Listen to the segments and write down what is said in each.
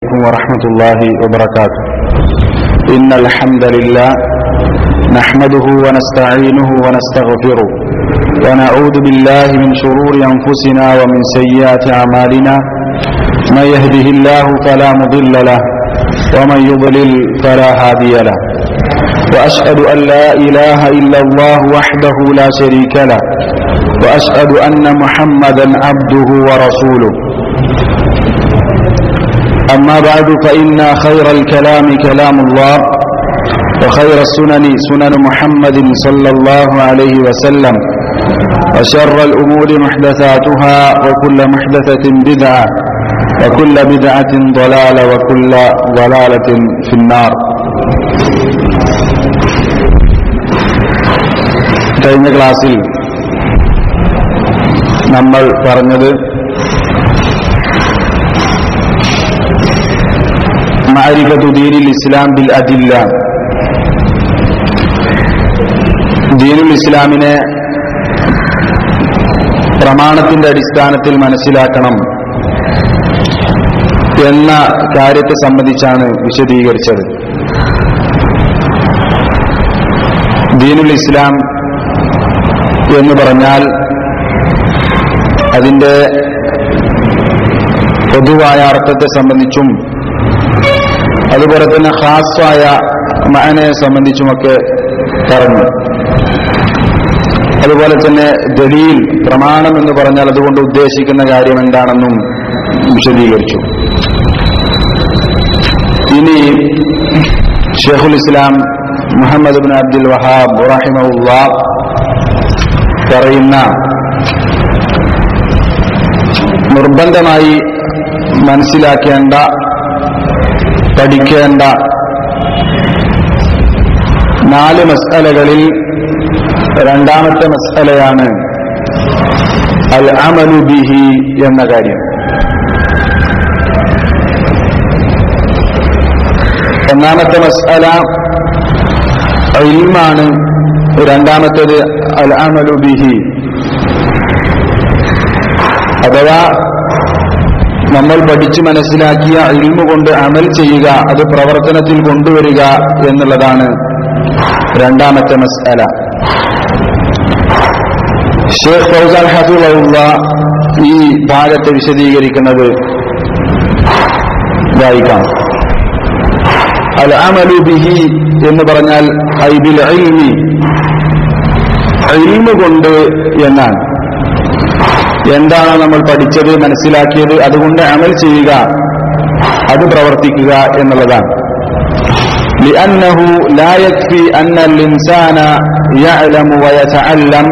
عليكم ورحمة الله وبركاته إن الحمد لله نحمده ونستعينه ونستغفره ونعوذ بالله من شرور أنفسنا ومن سيئات أعمالنا من يهده الله فلا مضل له ومن يضلل فلا هادي له وأشهد أن لا إله إلا الله وحده لا شريك له وأشهد أن محمدا عبده ورسوله أما بعد فإن خير الكلام كلام الله وخير السنن سنن محمد صلى الله عليه وسلم وشر الأمور محدثاتها وكل محدثة بدعة وكل بدعة ضلالة وكل ضلالة في النار കഴിഞ്ഞ ക്ലാസ്സിൽ നമ്മൾ പറഞ്ഞത് മാരിഫത്തു ദീനിൽ ഇസ്ലാം ബിൽ അദില്ല ദീനുൽ ഇസ്ലാമിനെ പ്രമാണത്തിന്റെ അടിസ്ഥാനത്തിൽ മനസ്സിലാക്കണം എന്ന കാര്യത്തെ സംബന്ധിച്ചാണ് വിശദീകരിച്ചത് ദീനുൽ ഇസ്ലാം എന്ന് പറഞ്ഞാൽ അതിന്റെ പൊതുവായ അർത്ഥത്തെ സംബന്ധിച്ചും അതുപോലെ തന്നെ ഹാസ്വായ മാനയെ സംബന്ധിച്ചുമൊക്കെ പറഞ്ഞു അതുപോലെ തന്നെ ദലീൽ പ്രമാണം എന്ന് പറഞ്ഞാൽ അതുകൊണ്ട് ഉദ്ദേശിക്കുന്ന കാര്യം എന്താണെന്നും വിശദീകരിച്ചു ഇനി ഷെയ്ഖുൽ ഇസ്ലാം മുഹമ്മദ് ബിൻ അബ്ദുൽ വഹാബ് റഹിമുള്ള പറയുന്ന നിർബന്ധമായി മനസ്സിലാക്കേണ്ട പഠിക്കേണ്ട നാല് മസ്അലകളിൽ രണ്ടാമത്തെ മസ്അലയാണ് അൽ അമലു ബിഹി എന്ന കാര്യം ഒന്നാമത്തെ മസ്അല ഇൽമാണ് രണ്ടാമത്തേത് അൽ അമലു ബിഹി അഥവാ നമ്മൾ പഠിച്ചു മനസ്സിലാക്കിയ ഇൽമ കൊണ്ട് അമൽ ചെയ്യുക അത് പ്രവർത്തനത്തിൽ കൊണ്ടുവരിക എന്നുള്ളതാണ് രണ്ടാമത്തെ മസ്അല ഷേഖ് ഫൗസാൻ ഹഫിള്ള ഈ ഭാഗത്തെ വിശദീകരിക്കുന്നത് വായിക്കാം അൽ അമലു ബിഹി എന്ന് പറഞ്ഞാൽ ഐബിൽ ഇൽമി ഇൽമ കൊണ്ട് എന്നാണ് എന്താണോ നമ്മൾ പഠിച്ചത് മനസ്സിലാക്കിയത് അതുകൊണ്ട് അമൽ ചെയ്യുക അത് പ്രവർത്തിക്കുക എന്നുള്ളതാണ് لأنه لا يكفي أن الإنسان يعلم ويتعلم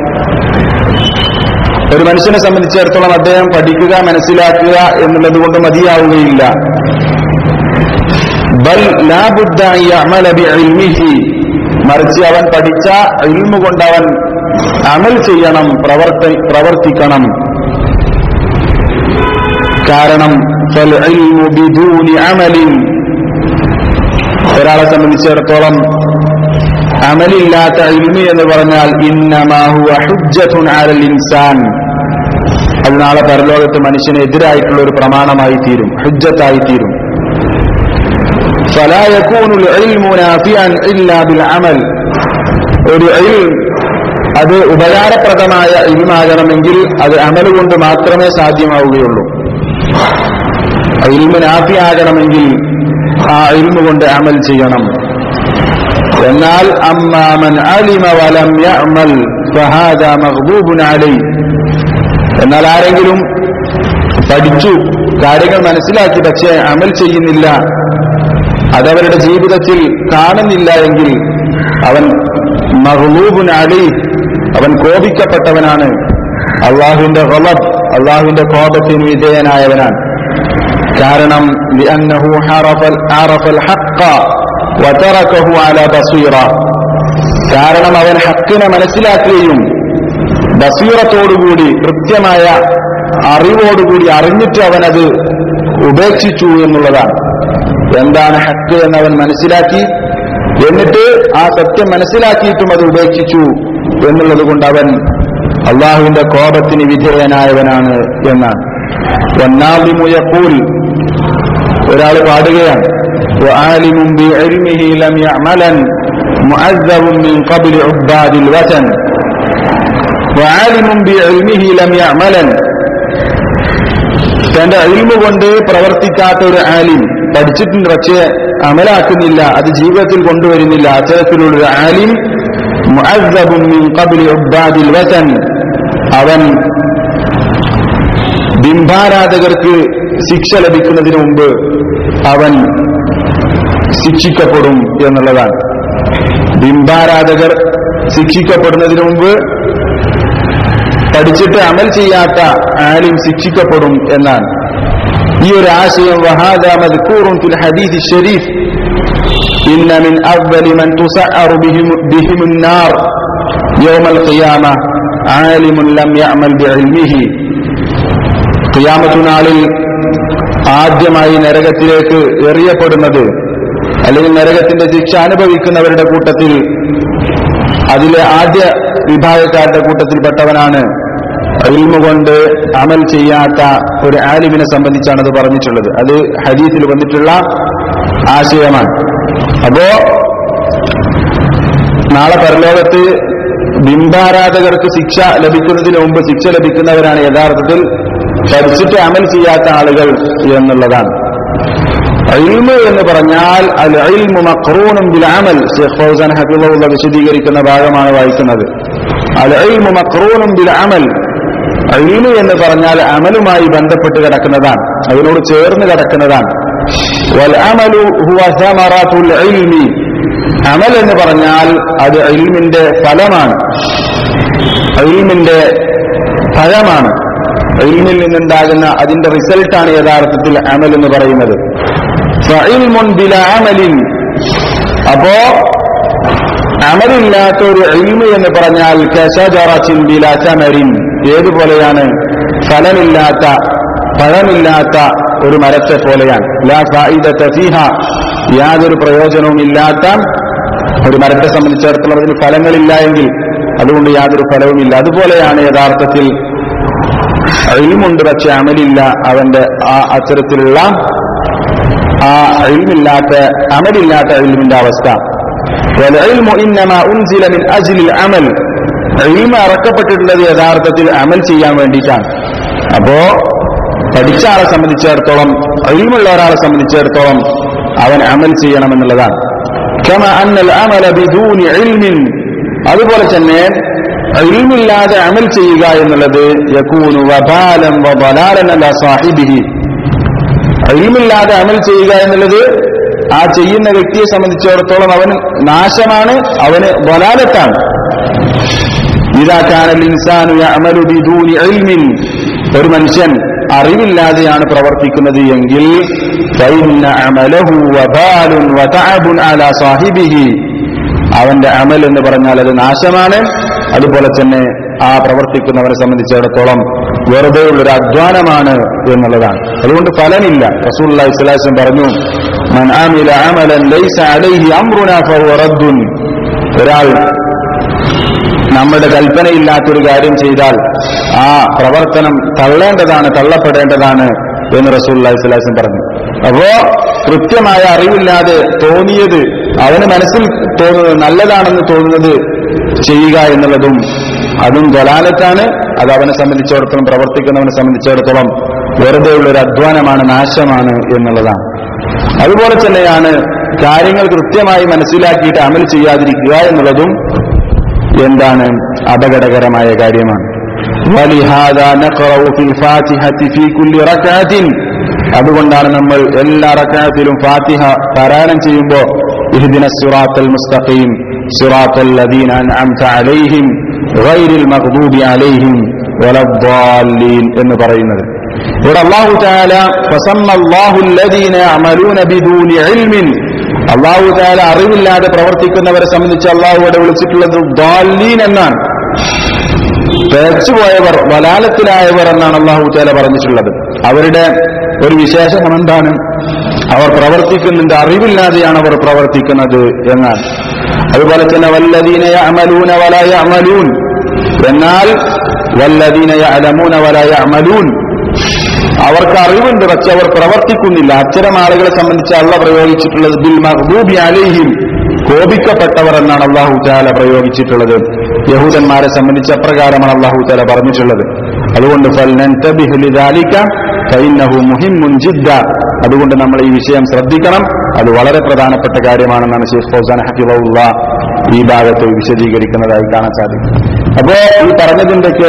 ഒരു മനുഷ്യനെ സംബന്ധിച്ചിടത്തോളം അദ്ദേഹം പഠിക്കുക മനസ്സിലാക്കുക എന്നുള്ളത് കൊണ്ട് മതിയാവുകയില്ല ബൽ ലാബുദ്ധ അമല ബിഇൽമിഹി മറിച്ച് അവൻ പഠിച്ച ഇൽമ കൊണ്ട് അവൻ അമൽ ചെയ്യണം പ്രവർത്തി പ്രവർത്തിക്കണം കാരണം ഒരാളെ സംബന്ധിച്ചിടത്തോളം അമലില്ലാത്ത ഇൽമി എന്ന് പറഞ്ഞാൽ ഇൻസാൻ അത് നാളെ പരലോകത്ത് മനുഷ്യന് എതിരായിട്ടുള്ള ഒരു പ്രമാണമായി തീരും ഹുജ്ജത്തായി തീരും فلا يكون العلم نافعا الا بالعمل ഒരു ഇൽം അത് ഉപകാരപ്രദമായ ഇൽമാകണമെങ്കിൽ അത് അമൽ കൊണ്ട് മാത്രമേ സാധ്യമാവുകയുള്ളൂ ഇൽമ നാഫിയാകണമെങ്കിൽ ആ ഇൽമ കൊണ്ട് അമൽ ചെയ്യണം എന്നാൽ അമ്മാമൻ അലിമ വലം യഅമൽ ഫഹാദ മഗ്ദൂബുൻ അലൈ എന്നാൽ ആരെങ്കിലും പഠിച്ചു കാര്യങ്ങൾ മനസ്സിലാക്കി പക്ഷേ അമൽ ചെയ്യുന്നില്ല അതവരുടെ ജീവിതത്തിൽ കാണുന്നില്ല എങ്കിൽ അവൻ മഹ്ലൂബുൻ അലി അവൻ കോപിക്കപ്പെട്ടവനാണ് അള്ളാഹുവിന്റെ ഗളബ് അള്ളാഹുവിന്റെ കോപത്തിന് വിധേയനായവനാണ് കാരണം കാരണം അവൻ ഹക്കിനെ മനസ്സിലാക്കുകയും ബസീറത്തോടുകൂടി കൃത്യമായ അറിവോടുകൂടി അറിഞ്ഞിട്ട് അവനത് ഉപേക്ഷിച്ചു എന്നുള്ളതാണ് എന്താണ് ഹക്ക് എന്നവൻ മനസ്സിലാക്കി എന്നിട്ട് ആ സത്യം മനസ്സിലാക്കിയിട്ടും അത് ഉപേക്ഷിച്ചു എന്നുള്ളത് കൊണ്ട് അവൻ അള്ളാഹുവിന്റെ കോപത്തിന് വിധേയനായവനാണ് എന്നാണ് والناظم يقول ഒരാൾ പാടുകയാണ് وعالم بعلمه لم يعملا معذب من قبل عباد الوثن وعالم بعلمه لم يعملا തന്റെ അഴിമ കൊണ്ട് പ്രവർത്തിക്കാത്ത ഒരു ആലിം പഠിച്ചിട്ടുണ്ട് പക്ഷേ അമലാക്കുന്നില്ല അത് ജീവിതത്തിൽ കൊണ്ടുവരുന്നില്ല അത്തരത്തിലുള്ള ഒരു ആലിം മുഅസ്സബുൻ മിൻ ഖബ്ലി ഉബ്ബാദിൽ വതൻ അവൻ ബിംബാരാധകർക്ക് ശിക്ഷ ലഭിക്കുന്നതിന് മുമ്പ് അവൻ ശിക്ഷിക്കപ്പെടും എന്നുള്ളതാണ് ബിംബാരാധകർ ശിക്ഷിക്കപ്പെടുന്നതിന് മുമ്പ് പഠിച്ചിട്ട് അമൽ ചെയ്യാത്ത ആലിം ശിക്ഷിക്കപ്പെടും എന്നാണ് ഈ ഒരു ആശയം വഹാദ മദ്കൂറുൻ ഫിൽ ഹദീസ് ഷരീഫ് ഇന്ന മിൻ അവ്വലി മൻ തുസഅറു ബിഹിം ബിഹിം النار يوم القيامة عالم لم يعمل بعلمه ഖിയാമത്ത് നാളിൽ ആദ്യമായി നരകത്തിലേക്ക് എറിയപ്പെടുന്നത് അല്ലെങ്കിൽ നരകത്തിന്റെ ശിക്ഷ അനുഭവിക്കുന്നവരുടെ കൂട്ടത്തിൽ അതിലെ ആദ്യ വിഭാഗക്കാരുടെ കൂട്ടത്തിൽപ്പെട്ടവനാണ് ഇൽമ കൊണ്ട് അമൽ ചെയ്യാത്ത ഒരു ആലിമിനെ സംബന്ധിച്ചാണ് അത് പറഞ്ഞിട്ടുള്ളത് അത് ഹദീസിൽ വന്നിട്ടുള്ള ആശയമാണ് അപ്പോ നാളെ പരലോകത്ത് ബിംബാരാധകർക്ക് ശിക്ഷ ലഭിക്കുന്നതിന് മുമ്പ് ശിക്ഷ ലഭിക്കുന്നവരാണ് യഥാർത്ഥത്തിൽ പഠിച്ചിട്ട് അമൽ ചെയ്യാത്ത ആളുകൾ എന്നുള്ളതാണ് ഇൽമു എന്ന് പറഞ്ഞാൽ അൽ ഇൽമു മഖ്റൂനും ബിൽ അമൽ ഷെയ്ഖ് ഫൗസാൻ ഹബീബുള്ള വിശദീകരിക്കുന്ന ഭാഗമാണ് വായിക്കുന്നത് അൽ ഇൽമു മഖ്റൂനും ബിൽ അമൽ ഇൽമു എന്ന് പറഞ്ഞാൽ അമലുമായി ബന്ധപ്പെട്ട് കിടക്കുന്നതാണ് അതിനോട് ചേർന്ന് കിടക്കുന്നതാണ് വൽ അമലു ഹുവ സമറത്തുൽ ഇൽമി അമൽ എന്ന് പറഞ്ഞാൽ അത് ഇൽമിന്റെ ഫലമാണ് ഇൽമിന്റെ ഫലമാണ് ഇൽമിൽ നിന്നുണ്ടാകുന്ന അതിന്റെ റിസൾട്ടാണ് യഥാർത്ഥത്തിൽ അമൽ എന്ന് പറയുന്നത് ഫഇൽമുൻ ബില അമലിൻ അപ്പോ അമലില്ലാത്ത ഒരു ഇൽമ് എന്ന് പറഞ്ഞാൽ കശജറച്ചിൻ ബില ചമരിൻ ഏതുപോലെയാണ് ഫലമില്ലാത്ത പഴമില്ലാത്ത ഒരു മരത്തെ പോലെയാണ് ലാ ഫായിദത ഫീഹ യാതൊരു പ്രയോജനവുമില്ലാത്ത ഒരു മരത്തെ സംബന്ധിച്ചിടത്തോളം അതിന് ഫലങ്ങളില്ല എങ്കിൽ അതുകൊണ്ട് യാതൊരു ഫലവുമില്ല അതുപോലെയാണ് യഥാർത്ഥത്തിൽ അഴിമുണ്ട് പക്ഷെ അമലില്ല അവന്റെ ആ അത്തരത്തിലുള്ള ആ അഴിമില്ലാത്ത അമലില്ലാത്ത അഴിമിന്റെ അവസ്ഥ والعلم إنما أنزل من أجل العمل ഇൽമ ഇറക്കപ്പെട്ടിട്ടുള്ളത് യഥാർത്ഥത്തിൽ അമൽ ചെയ്യാൻ വേണ്ടിയിട്ടാണ് അപ്പോ പഠിച്ച ആളെ സംബന്ധിച്ചിടത്തോളം ഇൽമുള്ള ഒരാളെ സംബന്ധിച്ചിടത്തോളം അവൻ അമൽ ചെയ്യണമെന്നുള്ളതാണ് كما أن العمل بدون علم അതുപോലെ തന്നെ ഇൽമില്ലാതെ അമൽ ചെയ്യുക എന്നുള്ളത് യകൂനു വബാലൻ വബലാലൻ അല സാഹിബിഹി ഇൽമില്ലാതെ അമൽ ചെയ്യുക എന്നുള്ളത് ആ ചെയ്യുന്ന വ്യക്തിയെ സംബന്ധിച്ചിടത്തോളം അവന് നാശമാണ് അവന് ബലാലത്താണ് ഇതാക്കാനൽ ഇൻസാനു യഅമലു ബിദൂനി ഇൽമിൻ ഒരു മനുഷ്യൻ അറിവില്ലാതെയാണ് പ്രവർത്തിക്കുന്നത് എങ്കിൽ ഫഇന്ന അമലഹു വബാലുൻ വതഅബുൻ അലാ സാഹിബിഹി അവന്റെ അമൽ എന്ന് പറഞ്ഞാൽ അത് നാശമാണ് അതുപോലെ തന്നെ ആ പ്രവർത്തിക്കുന്നവരെ സംബന്ധിച്ചിടത്തോളം വെറുതെയുള്ളൊരു അധ്വാനമാണ് എന്നുള്ളതാണ് അതുകൊണ്ട് ഫലമില്ല റസൂൽ ഇസ്ലാസം പറഞ്ഞു മൻ ആമില അമലൻ ലൈസ അലൈഹി അംറുനാ ഫഹുവ റദ്ദുൻ ഒരാൾ നമ്മുടെ കൽപ്പനയില്ലാത്തൊരു കാര്യം ചെയ്താൽ ആ പ്രവർത്തനം തള്ളേണ്ടതാണ് തള്ളപ്പെടേണ്ടതാണ് എന്ന് റസൂൽ ഇസ്ലാസം പറഞ്ഞു അപ്പോ കൃത്യമായ അറിവില്ലാതെ തോന്നിയത് അവന് മനസ്സിൽ തോന്നുന്നത് നല്ലതാണെന്ന് തോന്നുന്നത് ചെയ്യുക എന്നുള്ളതും അതും തൊലാലത്താണ് അത് അവനെ സംബന്ധിച്ചിടത്തോളം പ്രവർത്തിക്കുന്നവനെ സംബന്ധിച്ചിടത്തോളം വെറുതെയുള്ള ഒരു അധ്വാനമാണ് നാശമാണ് എന്നുള്ളതാണ് അതുപോലെ തന്നെയാണ് കാര്യങ്ങൾ കൃത്യമായി മനസ്സിലാക്കിയിട്ട് അമൽ ചെയ്യാതിരിക്കുക എന്നുള്ളതും എന്താണ് അപകടകരമായ കാര്യമാണ് ولهذا نقرأ في الفاتحة في كل ركعة അതുകൊണ്ടാണ് നമ്മൾ എല്ലാ റക്കായത്തിലും ഫാത്തിഹ പാരായണം ചെയ്യുമ്പോൾ ഇഹ്ദിന സിറാത്തൽ മുസ്തഖീം സിറാത്തൽ ലദീന അൻഅംത അലൈഹിം ഗൈറിൽ മഗ്ദൂബി അലൈഹിം വലദ്ദാല്ലീൻ എന്ന് പറയുന്നത് ഇവിടെ അല്ലാഹു തആല ഫസമ്മ അല്ലാഹു അല്ലദീന യഅമലൂന ബിദൂനി ഇൽമിൻ അല്ലാഹു തആല അറിവില്ലാതെ പ്രവർത്തിക്കുന്നവരെ സംബന്ധിച്ച് അല്ലാഹു ഇവിടെ വിളിച്ചിട്ടുള്ളത് ദാല്ലീൻ എന്നാണ് പേച്ചുപോയവർ വലാലത്തിലായവർ എന്നാണ് അള്ളാഹു തആല പറഞ്ഞിട്ടുള്ളത് അവരുടെ ഒരു വിശേഷണം എന്താണ് അവർ പ്രവർത്തിക്കുന്നുണ്ട് അറിവില്ലാതെയാണ് അവർ പ്രവർത്തിക്കുന്നത് എന്നാണ് അതുപോലെ തന്നെ വല്ലദീന യഅമലൂന വലാ യഅമലൂൻ എന്നാൽ വല്ലദീന യഅലമൂന വലാ യഅമലൂൻ അവർക്ക് അറിവുണ്ട് പക്ഷെ അവർ പ്രവർത്തിക്കുന്നില്ല അത്തരം ആളുകളെ സംബന്ധിച്ച് അള്ള പ്രയോഗിച്ചിട്ടുള്ളത് ബിൽ മഹബൂബി അലിഹിം കോപിക്കപ്പെട്ടവർ എന്നാണ് അള്ളാഹു താല പ്രയോഗിച്ചിട്ടുള്ളത് യഹൂദന്മാരെ സംബന്ധിച്ച് അപ്രകാരമാണ് അള്ളാഹു താല പറഞ്ഞിട്ടുള്ളത് അതുകൊണ്ട് ഫൽനൻതബിഹ് ലിദാലിക ഫഇന്നഹു മുഹിമ്മുൻ ജിദ്ദ അതുകൊണ്ട് നമ്മൾ ഈ വിഷയം ശ്രദ്ധിക്കണം അത് വളരെ പ്രധാനപ്പെട്ട കാര്യമാണെന്നാണ് ഷെയ്ഖ് ഫൗസാൻ ഹഫിള്ള ഈ ഭാഗത്ത് വിശദീകരിക്കുന്നതായി കാണാൻ സാധിക്കും അപ്പോ ഈ പറഞ്ഞതിന്റെയൊക്കെ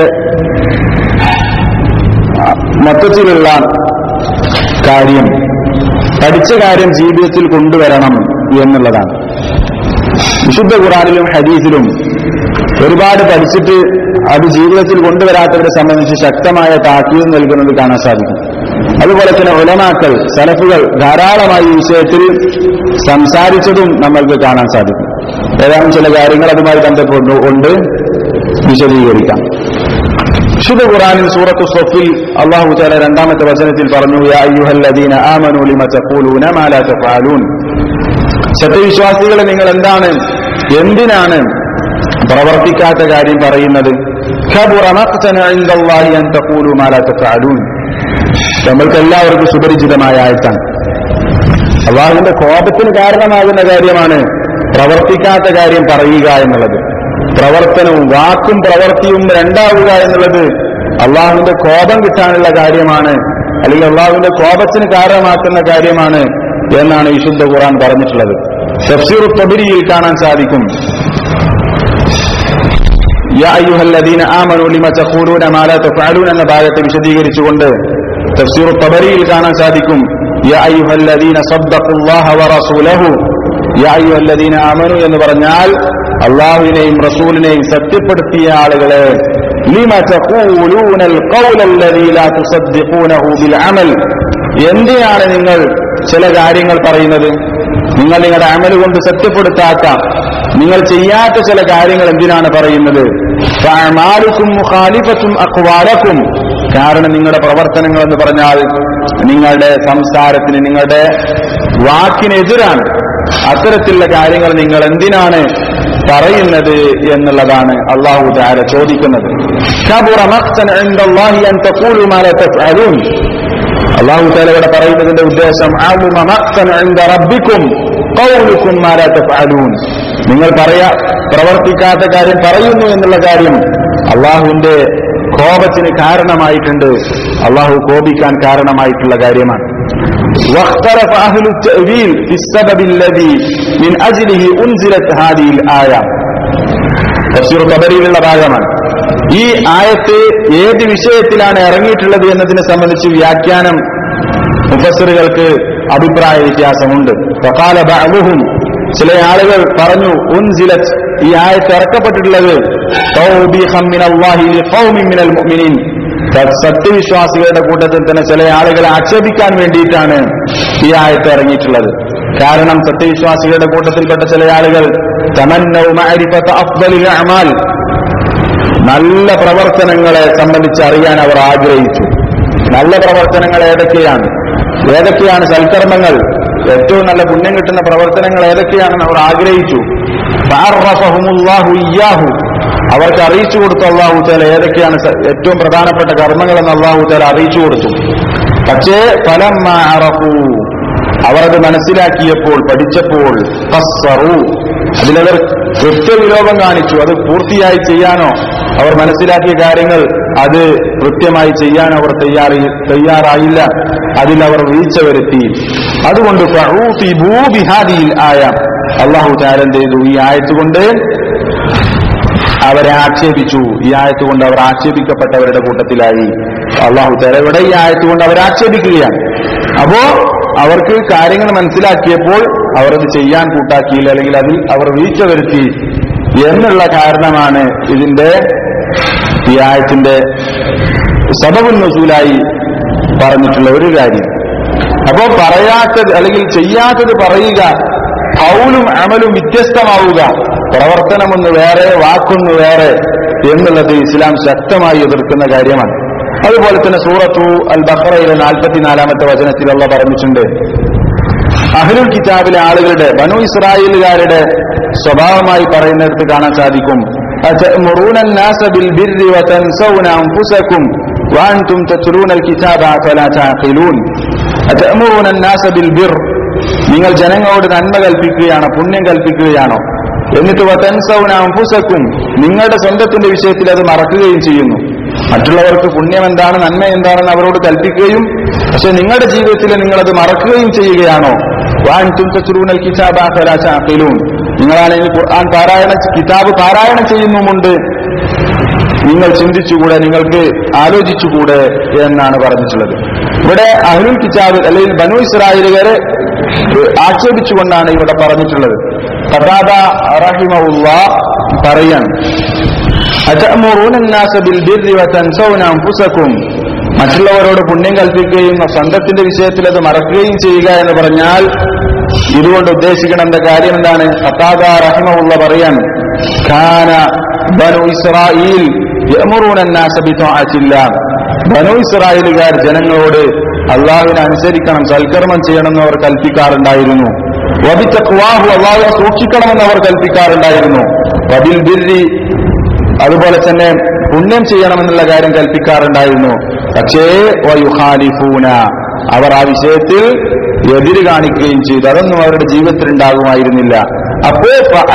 ആ, മൊത്തത്തിലുള്ള കാര്യം പഠിച്ച കാര്യം ജീവിതത്തിൽ കൊണ്ടുവരണം എന്നുള്ളതാണ് വിശുദ്ധ ഖുറാനിലും ഹദീസിലും ഒരുപാട് പഠിച്ചിട്ട് അത് ജീവിതത്തിൽ കൊണ്ടുവരാത്തവരെ സംബന്ധിച്ച് ശക്തമായ താക്കീത് നൽകുന്നത് കാണാൻ സാധിക്കും അതുപോലെ തന്നെ ഉലമാക്കൾ സലഫുകൾ ധാരാളമായി ഈ വിഷയത്തിൽ സംസാരിച്ചതും നമ്മൾക്ക് കാണാൻ സാധിക്കും ഏതാനും ചില കാര്യങ്ങൾ അതുമായി ബന്ധപ്പെട്ടുകൊണ്ട് വിശദീകരിക്കാം വിശുദ്ധ ഖുറാനിൽ സൂറത്തു സ്വഫിൽ അള്ളാഹു താല രണ്ടാമത്തെ വചനത്തിൽ പറഞ്ഞു യാ അയ്യുഹല്ലദീന ആമനു ലിമ തഖൂലൂന മാ ലാ തഫഅലൂൻ സത്യവിശ്വാസികളെ നിങ്ങൾ എന്താണ് എന്തിനാണ് പ്രവർത്തിക്കാത്ത കാര്യം പറയുന്നത് ഖബുറ മഖ്തന ഇൻദല്ലാഹി അൻ തഖൂലു മാ ലാ തഫഅലൂൻ നമ്മൾക്ക് എല്ലാവർക്കും സുപരിചിതമായ ആയത്താണ് അള്ളാഹുവിന്റെ കോപത്തിന് കാരണമാകുന്ന കാര്യമാണ് പ്രവർത്തിക്കാത്ത കാര്യം പറയുക എന്നുള്ളത് പ്രവർത്തനവും വാക്കും പ്രവൃത്തിയും രണ്ടാവുക എന്നുള്ളത് അള്ളാഹുവിന്റെ കോപം കിട്ടാനുള്ള കാര്യമാണ് അല്ലെങ്കിൽ അള്ളാഹുവിന്റെ കോപത്തിന് കാരണമാക്കുന്ന കാര്യമാണ് എന്നാണ് വിശുദ്ധ ഖുറാൻ പറഞ്ഞിട്ടുള്ളത് തഫ്സീർ തൊബിരിയിൽ കാണാൻ സാധിക്കും യാ അയ്യുഹല്ലദീന ആമനു ലിമ തഖൂലൂന മാ ലാ തഫഅലൂൻ എന്ന ഭാഗത്തെ വിശദീകരിച്ചുകൊണ്ട് തഫ്സീർ തബരിയിൽ കാണാൻ സാധിക്കും യാ അയ്യുഹല്ലദീന സദ്ദഖുല്ലാഹ വറസൂലഹു യാ അയ്യുഹല്ലദീന ആമനു എന്ന് പറഞ്ഞാൽ അള്ളാഹുവിനെയും റസൂലിനെയും സത്യപ്പെടുത്തിയ ആളുകളെ ലിമ തഖൂലൂനൽ ഖൗലല്ലദീ ലാ തുസദ്ദിഖൂനഹു ബിൽ അമൽ എന്തിനാണ് നിങ്ങൾ ചില കാര്യങ്ങൾ പറയുന്നത് നിങ്ങൾ നിങ്ങളുടെ അമൽ കൊണ്ട് സത്യപ്പെടുത്താത്ത നിങ്ങൾ ചെയ്യാത്ത ചില കാര്യങ്ങൾ എന്തിനാണ് പറയുന്നത് ഫഅമാലുക്കും മുഖാലിഫത്തും അഖ്വാലക്കും കാരണം നിങ്ങളുടെ പ്രവർത്തനങ്ങൾ എന്ന് പറഞ്ഞാൽ നിങ്ങളുടെ സംസാരത്തിന് നിങ്ങളുടെ വാക്കിനെതിരാണ് അത്തരത്തിലുള്ള കാര്യങ്ങൾ നിങ്ങൾ എന്തിനാണ് പറയുന്നത് എന്നുള്ളതാണ് അള്ളാഹു താര ചോദിക്കുന്നത് كبر مقتا عند الله أن تقولوا ما لا تفعلون അള്ളാഹു താല ഇവിടെ പറയുന്നതിന്റെ ഉദ്ദേശം ആവുമ മഖ്തൻ عند ربكم قولكم ما لا تفعلون നിങ്ങൾ പറയാ പ്രവർത്തിക്കാത്ത കാര്യം പറയുന്നു എന്നുള്ള കാര്യം അള്ളാഹുവിന്റെ കോപത്തിന് കാരണമായിട്ടുണ്ട് അള്ളാഹു കോപിക്കാൻ കാരണമായിട്ടുള്ള കാര്യമാണ് واختلف أهل التأويل في السبب الذي من أجله أنزلت هذه الآية തഫ്സീർ തബരിയിലുള്ള ഭാഗമാണ് ഈ ആയത്ത് ഏത് വിഷയത്തിലാണ് ഇറങ്ങിയിട്ടുള്ളത് എന്നതിനെ സംബന്ധിച്ച് വ്യാഖ്യാനം മുഫസ്സിറുകൾക്ക് അഭിപ്രായ വ്യത്യാസമുണ്ട് ഫഖാല ബഅദുഹും ചില ആളുകൾ പറഞ്ഞു ഉൻസിലത്ത് ഈ ആയത്ത് ഇറക്കപ്പെട്ടിട്ടുള്ളത് തൗബീഖൻ മിനല്ലാഹി ലിഖൗമിൻ മിനൽ മുഅ്മിനീൻ സ- സത്യവിശ്വാസികളുടെ കൂട്ടത്തിൽ തന്നെ ചില ആളുകളെ ആക്ഷേപിക്കാൻ വേണ്ടിയിട്ടാണ് ഈ ആയത്ത് ഇറങ്ങിയിട്ടുള്ളത് കാരണം സത്യവിശ്വാസികളുടെ കൂട്ടത്തിൽപ്പെട്ട ചില ആളുകൾ തമന്നൗ മഅരിഫത അഫ്ദലിൽ അഅമാൽ നല്ല പ്രവർത്തനങ്ങളെ സംബന്ധിച്ച് അറിയാൻ അവർ ആഗ്രഹിച്ചു നല്ല പ്രവർത്തനങ്ങൾ ഏതൊക്കെയാണ് ഏതൊക്കെയാണ് സൽക്കർമ്മങ്ങൾ ഏറ്റവും നല്ല പുണ്യം കിട്ടുന്ന പ്രവർത്തനങ്ങൾ ഏതൊക്കെയാണെന്ന് അവർ ആഗ്രഹിച്ചു ഫഅറഫഹുമുല്ലാഹു ഇയ്യാഹു അവർക്ക് അറിയിച്ചു കൊടുത്തു അള്ളാഹു താല ഏതൊക്കെയാണ് സ- ഏറ്റവും പ്രധാനപ്പെട്ട കർമ്മങ്ങളെന്ന് അള്ളാഹു താല അറിയിച്ചു കൊടുത്തു പക്ഷേ ഫലം അറഫു അവർ അത് മനസ്സിലാക്കിയപ്പോൾ പഠിച്ചപ്പോൾ കസ്സറു അതിലവർ കൃത്യവിലോപം കാണിച്ചു അത് പൂർത്തിയായി ചെയ്യാനോ അവർ മനസ്സിലാക്കിയ കാര്യങ്ങൾ അത് കൃത്യമായി ചെയ്യാൻ അവർ തയ്യാറി തയ്യാറായില്ല അതിൽ അവർ വീഴ്ച വരുത്തി അതുകൊണ്ട് ഫഊഫിബൂ ബിഹാദിയിൽ ആയ അള്ളാഹു ചാരൻ ചെയ്തു ഈ ആയത്തുകൊണ്ട് അവരെ ആക്ഷേപിച്ചു ഈ ആയത്തുകൊണ്ട് അവർ ആക്ഷേപിക്കപ്പെട്ടവരുടെ കൂട്ടത്തിലായി അള്ളാഹു തലവിടെ ഈ ആയത്തുകൊണ്ട് അവർ ആക്ഷേപിക്കുകയാണ് അപ്പോ അവർക്ക് കാര്യങ്ങൾ മനസ്സിലാക്കിയപ്പോൾ അവർ അത് ചെയ്യാൻ കൂട്ടാക്കിയില്ല അല്ലെങ്കിൽ അതിൽ അവർ വീഴ്ച വരുത്തി എന്നുള്ള കാരണമാണ് ഇതിന്റെ ഈ ആയത്തിന്റെ സബബുൽ നസൂലായി പറഞ്ഞിട്ടുള്ള ഒരു കാര്യം അപ്പോ പറയാത്തത് അല്ലെങ്കിൽ ചെയ്യാത്തത് പറയുക കൗലും അമലും വ്യത്യസ്തമാവുക പ്രവർത്തനമൊന്ന് വേറെ വാക്കൊന്ന് വേറെ എന്നുള്ളത് ഇസ്ലാം ശക്തമായി എതിർക്കുന്ന കാര്യമാണ് അതുപോലെ തന്നെ സൂറത്തു അൽ ബഹ്റയിലെ നാൽപ്പത്തിനാലാമത്തെ വചനത്തിൽ അള്ള പറഞ്ഞിട്ടുണ്ട് അഹ്ലുൽ കിതാബിലെ ആളുകളുടെ ബനു ഇസ്രായേലുകാരുടെ സ്വഭാവമായി പറയുന്നിടത്ത് കാണാൻ സാധിക്കും أتأمرون الناس بالبر وتنسون أنفسكم وأنتم تتلون الكتاب فلا تعقلون أتأمرون الناس بالبر നിങ്ങൾ ജനങ്ങളോട് നന്മ കൽപ്പിക്കുകയാണോ പുണ്യം കൽപ്പിക്കുകയാണോ എന്നിട്ട് വതൻസൗന അംഫുസക്കും നിങ്ങളുടെ സ്വന്തത്തിന്റെ വിഷയത്തിൽ അത് മറക്കുകയും ചെയ്യുന്നു മറ്റുള്ളവർക്ക് പുണ്യം എന്താണ് നന്മ എന്താണെന്ന് അവരോട് കൽപ്പിക്കുകയും പക്ഷെ നിങ്ങളുടെ ജീവിതത്തിൽ നിങ്ങൾ അത് മറക്കുകയും ചെയ്യുകയാണോ വാൻതും തസ്റൂനൽ കിതാബ ഫലാ തഅഖിലൂൻ നിങ്ങളാണെങ്കിൽ ഖുർആൻ പാരായണ കിതാബ് പാരായണം ചെയ്യുന്നുമുണ്ട് നിങ്ങൾ ചിന്തിച്ചുകൂടെ നിങ്ങൾക്ക് ആലോചിച്ചുകൂടെ എന്നാണ് പറഞ്ഞിട്ടുള്ളത് ഇവിടെ അഹ്ലുൽ കിതാബ് അല്ലെങ്കിൽ ബനു ഇസ്രായേലുകാരെ ആക്ഷേപിച്ചുകൊണ്ടാണ് ഇവിടെ പറഞ്ഞിട്ടുള്ളത് കഥാദ റഹിമഉള്ള പറയാണ് അതഅമുറൂന الناس بالبر وتنسون انفسكم മറ്റുള്ളവരോട് പുണ്യം കൽപ്പിക്കുകയും സ്വന്തത്തിന്റെ വിഷയത്തിൽ അത് മറക്കുകയും ചെയ്യുക എന്ന് പറഞ്ഞാൽ ഇതുകൊണ്ട് ഉദ്ദേശിക്കണം എന്ന കാര്യം എന്താണ് ഖത്താദ റഹിമഉള്ള പറയാൻ ഖാന ബനു ഇസ്രായീൽ യഅമുറൂന الناس بطاعة الله ബനു ഇസ്രായേലുകാർ ജനങ്ങളോട് അള്ളാഹുവിനെ അനുസരിക്കണം സൽക്കർമ്മം ചെയ്യണമെന്ന് അവർ കൽപ്പിക്കാറുണ്ടായിരുന്നു വബിത്തഖ്വാഹു അള്ളാഹുവിനെ സൂക്ഷിക്കണമെന്ന് അവർ കൽപ്പിക്കാറുണ്ടായിരുന്നു വബിൽ ബിർരി അതുപോലെ തന്നെ പുണ്യം ചെയ്യണമെന്നുള്ള കാര്യം കൽപ്പിക്കാറുണ്ടായിരുന്നു പക്ഷേ വയുഹാലിഫൂന അവർ ആ വിഷയത്തിൽ എതിര് കാണിക്കുകയും ചെയ്തു അതൊന്നും അവരുടെ ജീവിതത്തിൽ ഉണ്ടാകുമായിരുന്നില്ല അപ്പോ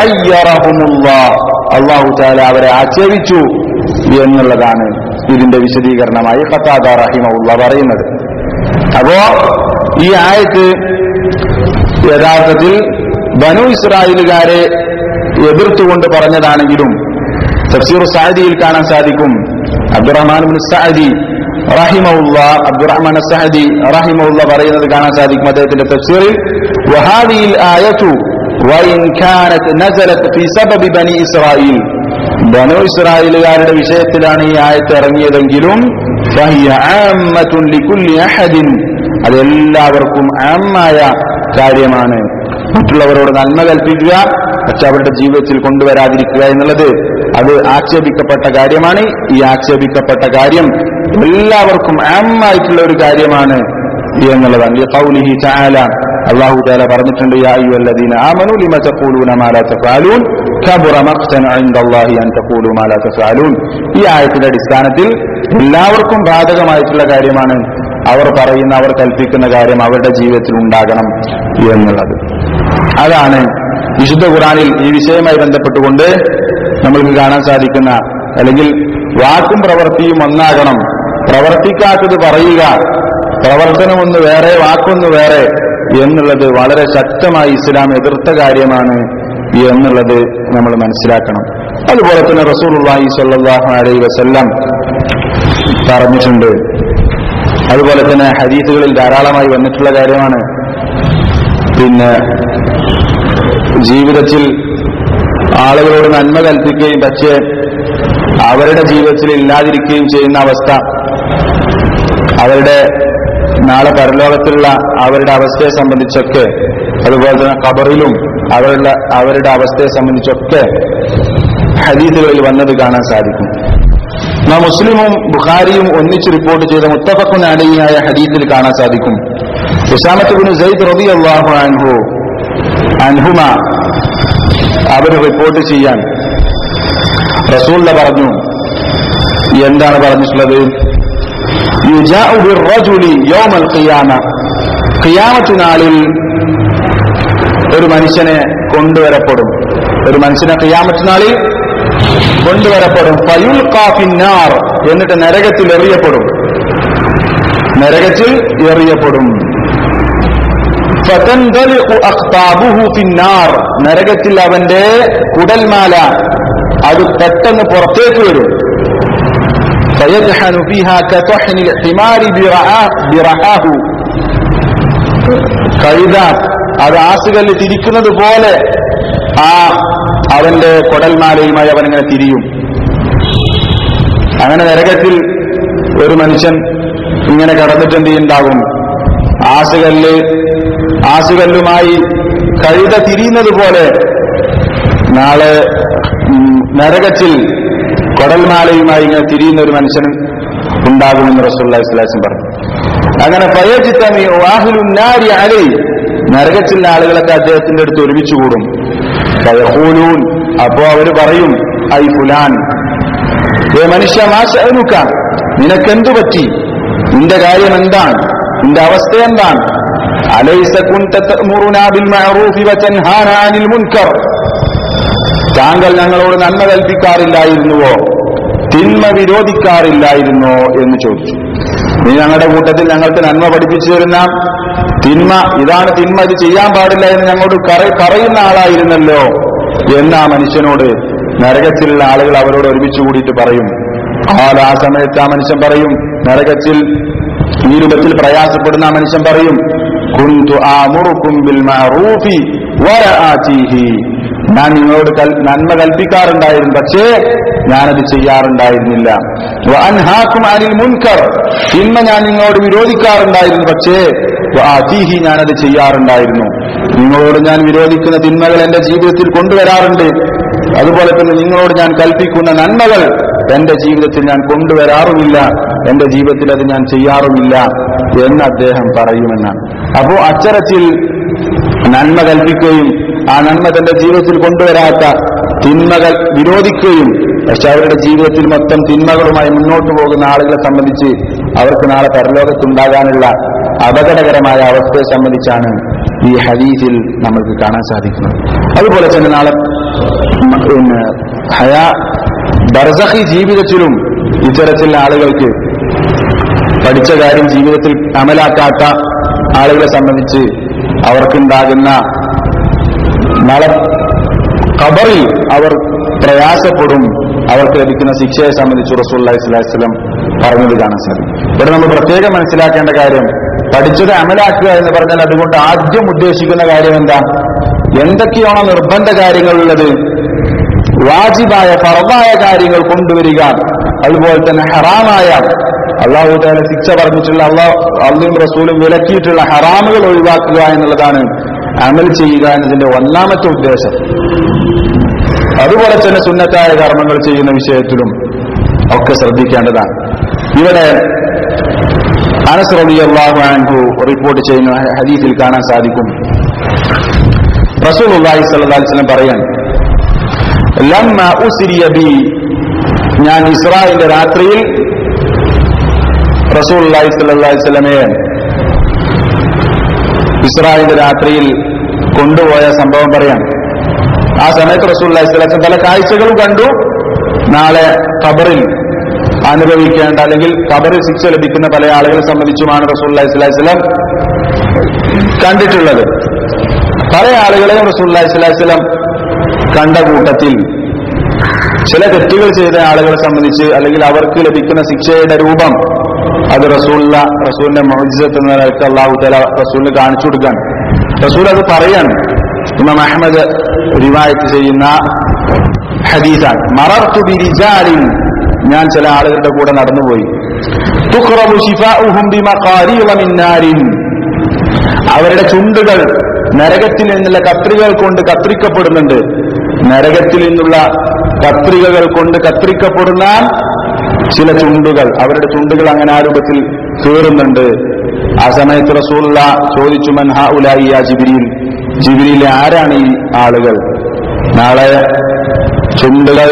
അള്ളാഹു താല അവരെ ആക്ഷേപിച്ചു എന്നുള്ളതാണ് ഇതിന്റെ വിശദീകരണമായി ഖത്താദ റഹിമുള്ള പറയുന്നത് അപ്പോ ഈ ആയത്ത് യഥാർത്ഥത്തിൽ ബനു ഇസ്രായേലുകാരെ എതിർത്തുകൊണ്ട് പറഞ്ഞതാണെങ്കിലും തഫ്സീർ സാദിയിൽ കാണാൻ സാധിക്കും അബ്ദുറഹ്മാൻ ബിൻ സഅദി റഹിമഉള്ള അബ്ദുറഹ്മാൻ സഅദി റഹിമഉള്ള പറയുന്നത് കാണാൻ സാധിക്കും അദ്ദേഹത്തിന്റെ തഫ്സീറിൽ വഹാദിയിൽ ആയത്തു വഇൻ കാനത് നസലത് ഫി സബബി ബനി ഇസ്രായീൽ ബനു ഇസ്രായേലുകാരുടെ വിഷയത്തിലാണ് ഈ ആയത്ത് ഇറങ്ങിയതെങ്കിലും ഫഹിയ ആമ്മത്തുൻ ലികുല്ലി അഹദിൻ അത് എല്ലാവർക്കും ആമായ കാര്യമാണ് മറ്റുള്ളവരോട് നന്മ കൽപ്പിക്കുക പക്ഷെ അവരുടെ ജീവിതത്തിൽ കൊണ്ടുവരാതിരിക്കുക എന്നുള്ളത് അത് ആക്ഷേപിക്കപ്പെട്ട കാര്യമാണ് ഈ ആക്ഷേപിക്കപ്പെട്ട കാര്യം എല്ലാവർക്കും ആമായിട്ടുള്ള ഒരു കാര്യമാണ് എന്നുള്ളതാണ് ഈ ഖൗലിഹി തആല അല്ലാഹു തആല പറഞ്ഞിട്ടുണ്ട് യാ അയ്യുഹല്ലദീന ആമനൂ ലിമ തഖൂലൂന മാ ലാ തഫഅലൂൻ കബറ മഖ്തൻ ഇൻദല്ലാഹി അൻ തഖൂലു മാ ലാ തഫഅലൂൻ ഈ ആയത്തിന്റെ അടിസ്ഥാനത്തിൽ എല്ലാവർക്കും ബാധകമായിട്ടുള്ള കാര്യമാണ് അവർ പറയുന്ന അവർ കൽപ്പിക്കുന്ന കാര്യം അവരുടെ ജീവിതത്തിൽ ഉണ്ടാകണം എന്നുള്ളത് അതാണ് വിശുദ്ധ ഖുറാനിൽ ഈ വിഷയവുമായി ബന്ധപ്പെട്ടുകൊണ്ട് നമ്മൾക്ക് കാണാൻ സാധിക്കുന്ന അല്ലെങ്കിൽ വാക്കും പ്രവൃത്തിയും ഒന്നാകണം പ്രവർത്തിക്കാത്തത് പറയുക പ്രവർത്തനമൊന്ന് വേറെ വാക്കൊന്ന് വേറെ എന്നുള്ളത് വളരെ ശക്തമായി ഇസ്ലാം എതിർത്ത കാര്യമാണ് എന്നുള്ളത് നമ്മൾ മനസ്സിലാക്കണം അതുപോലെ തന്നെ റസൂലുള്ളാഹി സ്വല്ലല്ലാഹു അലൈഹി വസല്ലം പറഞ്ഞിട്ടുണ്ട് അതുപോലെ തന്നെ ഹദീസുകളിൽ ധാരാളമായി വന്നിട്ടുള്ള കാര്യമാണ് പിന്നെ ജീവിതത്തിൽ ആളുകളോട് നന്മ കൽപ്പിക്കുകയും പക്ഷേ അവരുടെ ജീവിതത്തിൽ ഇല്ലാതിരിക്കുകയും ചെയ്യുന്ന അവസ്ഥ അവരുടെ നാളെ പരലോകത്തിലുള്ള അവരുടെ അവസ്ഥയെ സംബന്ധിച്ചൊക്കെ അതുപോലെ തന്നെ ഖബറിലും അവരുടെ അവരുടെ അവസ്ഥയെ സംബന്ധിച്ചൊക്കെ ഹദീസുകളിൽ വന്നത് കാണാൻ സാധിക്കും നാം മുസ്ലിമും ബുഖാരിയും ഒന്നിച്ച് റിപ്പോർട്ട് ചെയ്ത മുത്തഫഖുൻ അലൈഹിയായ ഹദീസിൽ കാണാൻ സാധിക്കും ഉസാമത്ത് ബിൻ സയ്യിദ് റളിയല്ലാഹു അൻഹു അൻഹുമ അവർ റിപ്പോർട്ട് ചെയ്യാൻ റസൂല്ല പറഞ്ഞു എന്താണ് പറഞ്ഞിട്ടുള്ളത് യുജാഉ ബിർറജുലി യൗമൽ ഖിയാമ ഖിയാമത്ത് നാളിൽ ഒരു മനുഷ്യനെ കൊണ്ടുവരപ്പെടും ഒരു മനുഷ്യനെ ഖിയാമത്ത് നാളിൽ കൊണ്ടുവരപ്പെടും ഫയുൽ ഫിന്നാർ എന്നിട്ട് നരകത്തിൽ എറിയപ്പെടും നരകത്തിൽ എറിയപ്പെടും ഫതൻദലിഖു അഖ്താബുഹു ഫിന്നാർ നരകത്തിൽ അവന്റെ കുടൽമാല അത് പെട്ടെന്ന് പുറത്തേക്ക് വരും فيجحن فيها كطحن الحمار برعاه برعاه കഴുത അത് ആസുകല്ല് തിരിക്കുന്നത് പോലെ ആ അവന്റെ കുടൽമാലയുമായി അവനിങ്ങനെ തിരിയും അങ്ങനെ നരകത്തിൽ ഒരു മനുഷ്യൻ ഇങ്ങനെ കടന്നിട്ട് എന്ത് ചെയ്യുന്നുണ്ടാകും ആസുകല്ല് ആസുകല്ലുമായി കഴുത തിരിയുന്നത് പോലെ നാളെ ഉം, നരകത്തിൽ കൊടൽമാലയുമായി ഇങ്ങനെ തിരിയുന്ന ഒരു മനുഷ്യൻ ഉണ്ടാകുമെന്ന് റസൂല്ലാ ഇസ്ലാസം പറഞ്ഞു അങ്ങനെ പയജിത്തമി വാഹിലുന്നാരി അലി നരകത്തിലെ ആളുകളൊക്കെ അദ്ദേഹത്തിന്റെ അടുത്ത് ഒരുമിച്ച് കൂടും ഫയഖൂലൂൻ അപ്പോ അവര് പറയും ഐ ഫുലാൻ ഏ മനുഷ്യ മാശനുക്ക നിനക്കെന്തു പറ്റി നിന്റെ കാര്യം എന്താണ് നിന്റെ അവസ്ഥ എന്താണ് അലൈസ കുൻത തഅ്മുറുനാ ബിൽ മഅറൂഫി വതൻഹാനാ അനിൽ മുൻകർ താങ്കൾ ഞങ്ങളോട് നന്മ കൽപ്പിക്കാറില്ലായിരുന്നുവോ തിന്മ വിരോധിക്കാറില്ലായിരുന്നോ എന്ന് ചോദിച്ചു നീ ഞങ്ങളുടെ കൂട്ടത്തിൽ ഞങ്ങൾക്ക് നന്മ പഠിപ്പിച്ചു തരുന്ന തിന്മ ഇതാണ് തിന്മ ഇത് ചെയ്യാൻ പാടില്ല എന്ന് ഞങ്ങളോട് കറ- പറയുന്ന ആളായിരുന്നല്ലോ എന്ന് ആ മനുഷ്യനോട് നരകത്തിലുള്ള ആളുകൾ അവരോട് ഒരുമിച്ച് കൂടിയിട്ട് പറയും ആൾ ആ സമയത്ത് ആ മനുഷ്യൻ പറയും നരകത്തിൽ ഈ രൂപത്തിൽ പ്രയാസപ്പെടുന്ന ആ മനുഷ്യൻ പറയും കുന്തു ആമുറുക്കും ബിൽ മഅറൂഫി വലആതീഹി ഞാൻ നിങ്ങളോട് കൽ- നന്മ കൽപ്പിക്കാറുണ്ടായിരുന്നു പക്ഷേ ഞാനത് ചെയ്യാറുണ്ടായിരുന്നില്ല അൻഹാക്കും അനിൽ മുൻകർ തിന്മ ഞാൻ നിങ്ങളോട് വിരോധിക്കാറുണ്ടായിരുന്നു പക്ഷേ അതീഹി ഞാനത് ചെയ്യാറുണ്ടായിരുന്നു നിങ്ങളോട് ഞാൻ വിരോധിക്കുന്ന തിന്മകൾ എന്റെ ജീവിതത്തിൽ കൊണ്ടുവരാറുണ്ട് അതുപോലെ തന്നെ നിങ്ങളോട് ഞാൻ കൽപ്പിക്കുന്ന നന്മകൾ എന്റെ ജീവിതത്തിൽ ഞാൻ കൊണ്ടുവരാറുമില്ല എന്റെ ജീവിതത്തിൽ അത് ഞാൻ ചെയ്യാറുമില്ല എന്ന് അദ്ദേഹം പറയുമെന്നാണ് അപ്പോ അച്ചരത്തിൽ നന്മ കൽപ്പിക്കുകയും ആ നന്മ തന്റെ ജീവിതത്തിൽ കൊണ്ടുവരാത്ത തിന്മകൾ വിരോധിക്കുകയും പക്ഷെ അവരുടെ ജീവിതത്തിൽ മൊത്തം തിന്മകളുമായി മുന്നോട്ട് പോകുന്ന ആളുകളെ സംബന്ധിച്ച് അവർക്ക് നാളെ പരലോകത്തുണ്ടാകാനുള്ള അപകടകരമായ അവസ്ഥയെ സംബന്ധിച്ചാണ് ഈ ഹദീസിൽ നമ്മൾക്ക് കാണാൻ സാധിക്കുന്നത് അതുപോലെ തന്നെ നാളെ പിന്നെ ഹയാ ബർസഖി ജീവിതത്തിലും ഇത്തരത്തിലുള്ള ആളുകൾക്ക് പഠിച്ച കാര്യം ജീവിതത്തിൽ അമലാക്കാത്ത ആളുകളെ സംബന്ധിച്ച് അവർക്കുണ്ടാകുന്ന നാളെ ഖബറിൽ അവർ പ്രയാസപ്പെടും അവർക്ക് ലഭിക്കുന്ന ശിക്ഷയെ സംബന്ധിച്ച് റസൂല്ലി സ്വലാസ്ലം പറഞ്ഞത് കാണാൻ സാധിക്കും ഇവിടെ നമ്മൾ പ്രത്യേകം മനസ്സിലാക്കേണ്ട കാര്യം പഠിച്ചത് അമലാക്കുക എന്ന് പറഞ്ഞാൽ അതുകൊണ്ട് ആദ്യം ഉദ്ദേശിക്കുന്ന കാര്യം എന്താ എന്തൊക്കെയാണോ നിർബന്ധ കാര്യങ്ങളുള്ളത് വാജിബായ ഫറവായ കാര്യങ്ങൾ കൊണ്ടുവരിക അതുപോലെ തന്നെ ഹറാമായ അള്ളാഹു താല ശിക്ഷ പറഞ്ഞിട്ടുള്ള അള്ളാഹ് അള്ളയും റസൂലും വിലക്കിയിട്ടുള്ള ഹറാമുകൾ ഒഴിവാക്കുക എന്നുള്ളതാണ് അമൽ ചെയ്യുക എന്നതിന്റെ ഒന്നാമത്തെ ഉദ്ദേശം അതുപോലെ തന്നെ സുന്നത്തായ കർമ്മങ്ങൾ ചെയ്യുന്ന വിഷയത്തിലും ഒക്കെ ശ്രദ്ധിക്കേണ്ടതാണ് ഇവിടെ അനസ് റബി അള്ളാഹു അൻഹു റിപ്പോർട്ട് ചെയ്യുന്ന ഹദീസിൽ കാണാൻ സാധിക്കും റസൂൽ അള്ളാഹി സ്വല്ലി വസല്ലം പറയാൻ ലമ്മ ഉസിരിയ ബി ഞാൻ ഇസ്രായേലിന്റെ രാത്രിയിൽ റസൂൽ അള്ളാഹി സ്വല്ലി വസല്ലമയെ ഇസ്രായേലിന്റെ രാത്രിയിൽ കൊണ്ടുപോയ സംഭവം പറയാം ആ സമയത്ത് റസൂൽ അള്ളാഹി സ്വല്ലം പല കാഴ്ചകളും കണ്ടു നാളെ ഖബറിൽ അനുഭവിക്കേണ്ട അല്ലെങ്കിൽ ഖബറിൽ ശിക്ഷ ലഭിക്കുന്ന പല ആളുകളെ സംബന്ധിച്ചുമാണ് റസൂൽ അള്ളാഹി സ്വല്ലി വസല്ലം കണ്ടിട്ടുള്ളത് പല ആളുകളെയും റസൂൽ അള്ളാഹി സ്വല്ലി വസല്ലം കണ്ട കൂട്ടത്തിൽ ചില തെറ്റുകൾ ചെയ്ത ആളുകളെ സംബന്ധിച്ച് അല്ലെങ്കിൽ അവർക്ക് ലഭിക്കുന്ന ശിക്ഷയുടെ രൂപം അത് റസൂല്ല റസൂലിന്റെ മോജിസത്ത് എന്ന നിലയ്ക്ക് അള്ളാഹു തല റസൂലിന് കാണിച്ചു കൊടുക്കാൻ റസൂൽ അത് പറയാണ് ഇമാം അഹമ്മദ് റിവായത്ത് ചെയ്യുന്ന ഹദീസാണ് മറർത്തു ബിരിജാലിൻ ഞാൻ ചില ആളുകളുടെ കൂടെ നടന്നുപോയി തുഖ്റബു ശിഫാഉഹും ബിമഖാരീള മിൻ നാരിൻ അവരുടെ ചുണ്ടുകൾ നരകത്തിൽ നിന്നുള്ള കത്രികകൾ കൊണ്ട് കത്രിക്കപ്പെടുന്നുണ്ട് നരകത്തിൽ നിന്നുള്ള കത്രികകൾ കൊണ്ട് കത്രിക്കപ്പെടുന്ന ചില ചുണ്ടുകൾ അവരുടെ ചുണ്ടുകൾ അങ്ങനെ ആ രൂപത്തിൽ കീറുന്നുണ്ട് ആ സമയത്ത് റസൂള്ള ചോദിച്ചു മൻഹ ഉലായി ആ ജിബിരിയിൽ ജിബിരിയിലെ ആരാണ് ഈ ആളുകൾ നാളെ ചുണ്ടുകൾ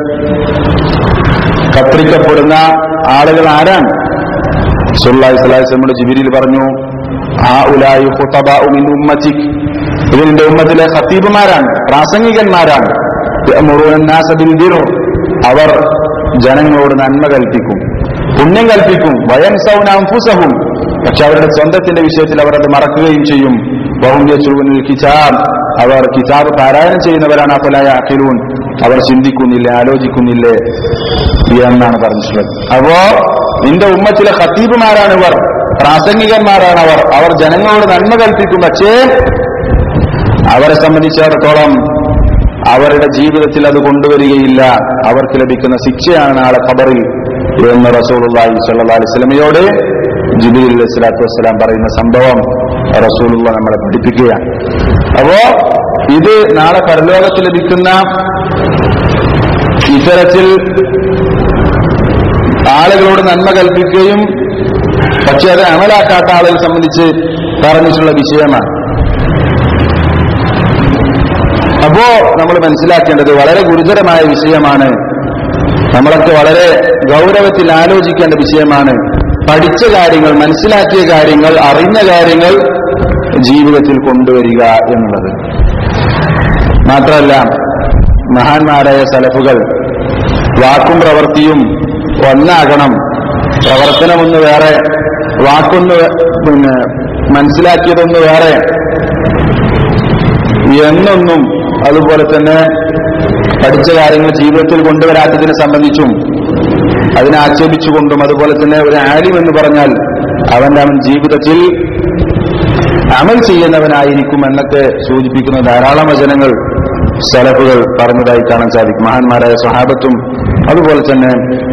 കത്രിക്കപ്പെടുന്ന ആളുകൾ ആരാണ് സുല്ലാഹി സ്വലാഹിസ്ലമോട് ജിബിരിയിൽ പറഞ്ഞു ആ ഉലായി ഖുതബാഉ മിൻ ഉമ്മത്തിക് ഇത് നിന്റെ ഉമ്മത്തിലെ ഖത്തീബുമാരാണ് പ്രാസംഗികന്മാരാണ് യഅ്മുറൂന الناس بالبر അവർ ജനങ്ങളോട് നന്മ കൽപ്പിക്കും പുണ്യം കൽപ്പിക്കും വയൻസൗന അൻഫുസഹും പക്ഷെ അവരുടെ സ്വന്തത്തിന്റെ വിഷയത്തിൽ അവർ അത് മറക്കുകയും ചെയ്യും വഹും യസ്റുബുൽ കിതാബ് അവർ കിതാബ് പാരായണം ചെയ്യുന്നവരാണ് അഫലായ അഖിലൂൻ അവർ ചിന്തിക്കുന്നില്ലേ ആലോചിക്കുന്നില്ലേ എന്നാണ് പറഞ്ഞിട്ടുള്ളത് അപ്പോ നിന്റെ ഉമ്മത്തിലെ ഖത്തീബുമാരാണ് ഇവർ പ്രാസംഗികന്മാരാണ് അവർ അവർ ജനങ്ങളോട് നന്മ കൽപ്പിക്കും പക്ഷേ അവരെ സംബന്ധിച്ചിടത്തോളം അവരുടെ ജീവിതത്തിൽ അത് കൊണ്ടുവരികയില്ല അവർക്ക് ലഭിക്കുന്ന ശിക്ഷയാണ് നാളെ ഖബറിൽ എന്ന് റസൂലുള്ളാഹി സ്വല്ലല്ലാഹി അലൈഹി വസല്ലമയോട് ജിബിലി അലൈഹി സ്വലാത്തു വസ്സലാം പറയുന്ന സംഭവം റസൂലുള്ള നമ്മളെ പഠിപ്പിക്കുകയാണ് അപ്പോ ഇത് നാളെ പരലോകത്ത് ലഭിക്കുന്ന ഇത്തരത്തിൽ ആളുകളോട് നന്മ കൽപ്പിക്കുകയും പക്ഷെ അത് അമലാക്കാത്ത ആളുകളെ സംബന്ധിച്ച് പറഞ്ഞിട്ടുള്ള വിഷയമാണ് അപ്പോ നമ്മൾ മനസ്സിലാക്കേണ്ടത് വളരെ ഗുരുതരമായ വിഷയമാണ് നമ്മളൊക്കെ വളരെ ഗൗരവത്തിൽ ആലോചിക്കേണ്ട വിഷയമാണ് പഠിച്ച കാര്യങ്ങൾ മനസ്സിലാക്കിയ കാര്യങ്ങൾ അറിഞ്ഞ കാര്യങ്ങൾ ജീവിതത്തിൽ കൊണ്ടുവരിക എന്നുള്ളത് മാത്രമല്ല മഹാന്മാരായ സലഫുകൾ വാക്കും പ്രവൃത്തിയും ഒന്നാകണം പ്രവർത്തനമൊന്ന് വേറെ വാക്കൊന്ന് പിന്നെ മനസ്സിലാക്കിയതൊന്ന് വേറെ എന്നൊന്നും അതുപോലെ തന്നെ പഠിച്ച കാര്യങ്ങൾ ജീവിതത്തിൽ കൊണ്ടുവരാത്തതിനെ സംബന്ധിച്ചും അതിനെ ആക്ഷേപിച്ചുകൊണ്ടും അതുപോലെ തന്നെ ഒരു ആലിം എന്ന് പറഞ്ഞാൽ അവന്റെ അവൻ ജീവിതത്തിൽ അമൽ ചെയ്യുന്നവനായിരിക്കും എന്നൊക്കെ സൂചിപ്പിക്കുന്ന ധാരാളം വചനങ്ങൾ സലഫുകൾ പറഞ്ഞതായി കാണാൻ സാധിക്കും മഹാന്മാരായ സ്വഹാബത്തും അതുപോലെ തന്നെ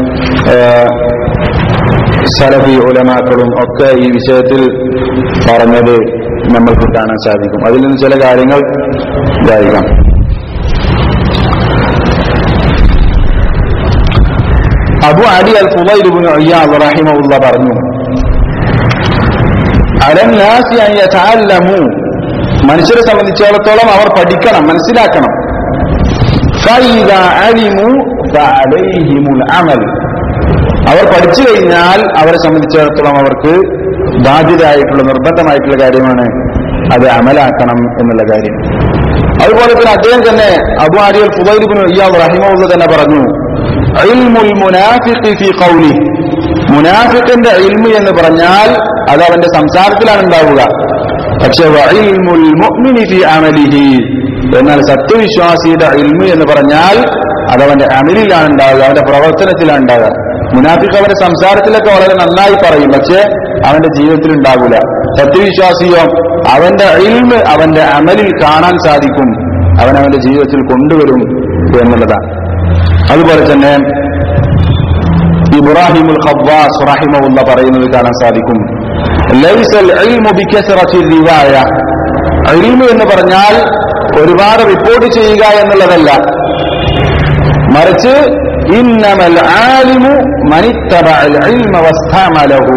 സലഫി ഉലമാക്കളും ഒക്കെ ഈ വിഷയത്തിൽ പറഞ്ഞത് നമ്മൾക്ക് കാണാൻ സാധിക്കും അതിൽ നിന്ന് ചില കാര്യങ്ങൾ ഇതായിരിക്കാം അബു അലി അൽ ഫുലൈബിൻ അയ്യാദ് റഹിമഉള്ള പറഞ്ഞു അലന്നാസി അൻ യതഅല്ലമു മനുഷ്യരെ സംബന്ധിച്ചിടത്തോളം അവർ പഠിക്കണം മനസ്സിലാക്കണം ഫൈദ അലിമു ഫഅലൈഹിമുൽ അമൽ അവർ പഠിച്ചു കഴിഞ്ഞാൽ അവരെ സംബന്ധിച്ചിടത്തോളം അവർക്ക് ബാധ്യതയായിട്ടുള്ള നിർബന്ധമായിട്ടുള്ള കാര്യമാണ് അത് അമലാക്കണം എന്നുള്ള കാര്യം അതുപോലെ തന്നെ അദ്ദേഹം തന്നെ അബു ആരിയൽ ഫുബൈലിബിന് ഇയാൾ റഹിമുള്ള തന്നെ പറഞ്ഞു ഇൽമുൽ മുനാഫിഖി ഫീ ഖൗലി മുനാഫിഖിന്റെ ഇൽമു എന്ന് പറഞ്ഞാൽ അത് അവന്റെ സംസാരത്തിലാണ് ഉണ്ടാവുക പക്ഷെ വഇൽമുൽ മുഅ്മിനി ഫീ അമലിഹി എന്നാൽ സത്യവിശ്വാസിയുടെ ഇൽമു എന്ന് പറഞ്ഞാൽ അത് അവന്റെ അമലിലാണ് ഉണ്ടാവുക അവന്റെ പ്രവർത്തനത്തിലാണ് ഉണ്ടാവുക മുനാഫിഖ് അവന്റെ സംസാരത്തിലൊക്കെ വളരെ നന്നായി പറയും പക്ഷേ അവന്റെ ജീവിതത്തിൽ ഉണ്ടാകില്ല സത്യവിശ്വാസിയോ അവന്റെ ഇൽമ് അവന്റെ അമലിൽ കാണാൻ സാധിക്കും അവൻ അവന്റെ ജീവിതത്തിൽ കൊണ്ടുവരും എന്നുള്ളതാണ് അതുപോലെ തന്നെ ഇബ്രാഹിമുൽ ഖവ്വാസ് റഹിമഹുല്ല പറയുന്നത് കാണാൻ സാധിക്കും ലൈസൽ ഇൽമു ബികസറത്തി റിവായ ഇൽമു എന്ന് പറഞ്ഞാൽ ഒരുപാട് റിപ്പോർട്ട് ചെയ്യുക എന്നുള്ളതല്ല മറിച്ച് ഇന്നമൽ ആലിമു മനിത്തബഅൽ ഇൽമ വസ്തമലഹു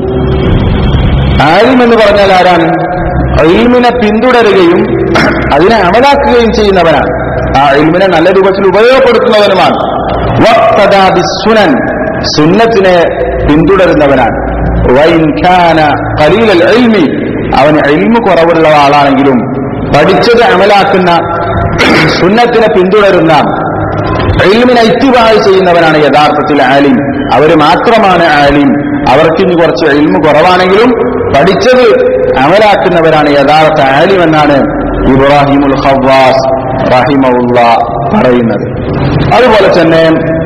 ആലിം എന്ന് പറഞ്ഞാൽ ആരാണ് ഇൽമിനെ പിന്തുടരുകയും അതിനെ അമലാക്കുകയും ചെയ്യുന്നവനാണ് ആ ഇൽമിനെ നല്ല രൂപത്തിൽ ഉപയോഗപ്പെടുത്തുന്നവനുമാണ് വഖ്തദാ ബിസ്സുനൻ സുന്നത്തിനെ പിന്തുടരുന്നവനാണ് വൈൻ ഖാന ഖലീലൽ ഇൽമി അവന് ഇൽമു കുറവുള്ള ആളാണെങ്കിലും പഠിച്ചത് അമലാക്കുന്ന സുന്നത്തിനെ പിന്തുടരുന്ന ഇൽമിനെ ഇത്തിബായി ചെയ്യുന്നവനാണ് യഥാർത്ഥത്തിൽ ആലിം അവര് മാത്രമാണ് ആലിം അവർക്ക് ഇനി കുറച്ച് ഇൽമു കുറവാണെങ്കിലും പഠിച്ചത് അമലാക്കുന്നവരാണ് യഥാർത്ഥ ആലിം എന്നാണ് ഇബ്രാഹിമുൽ ഖവാസ് റഹിമുള്ള പറയുന്നത് അതുപോലെ തന്നെ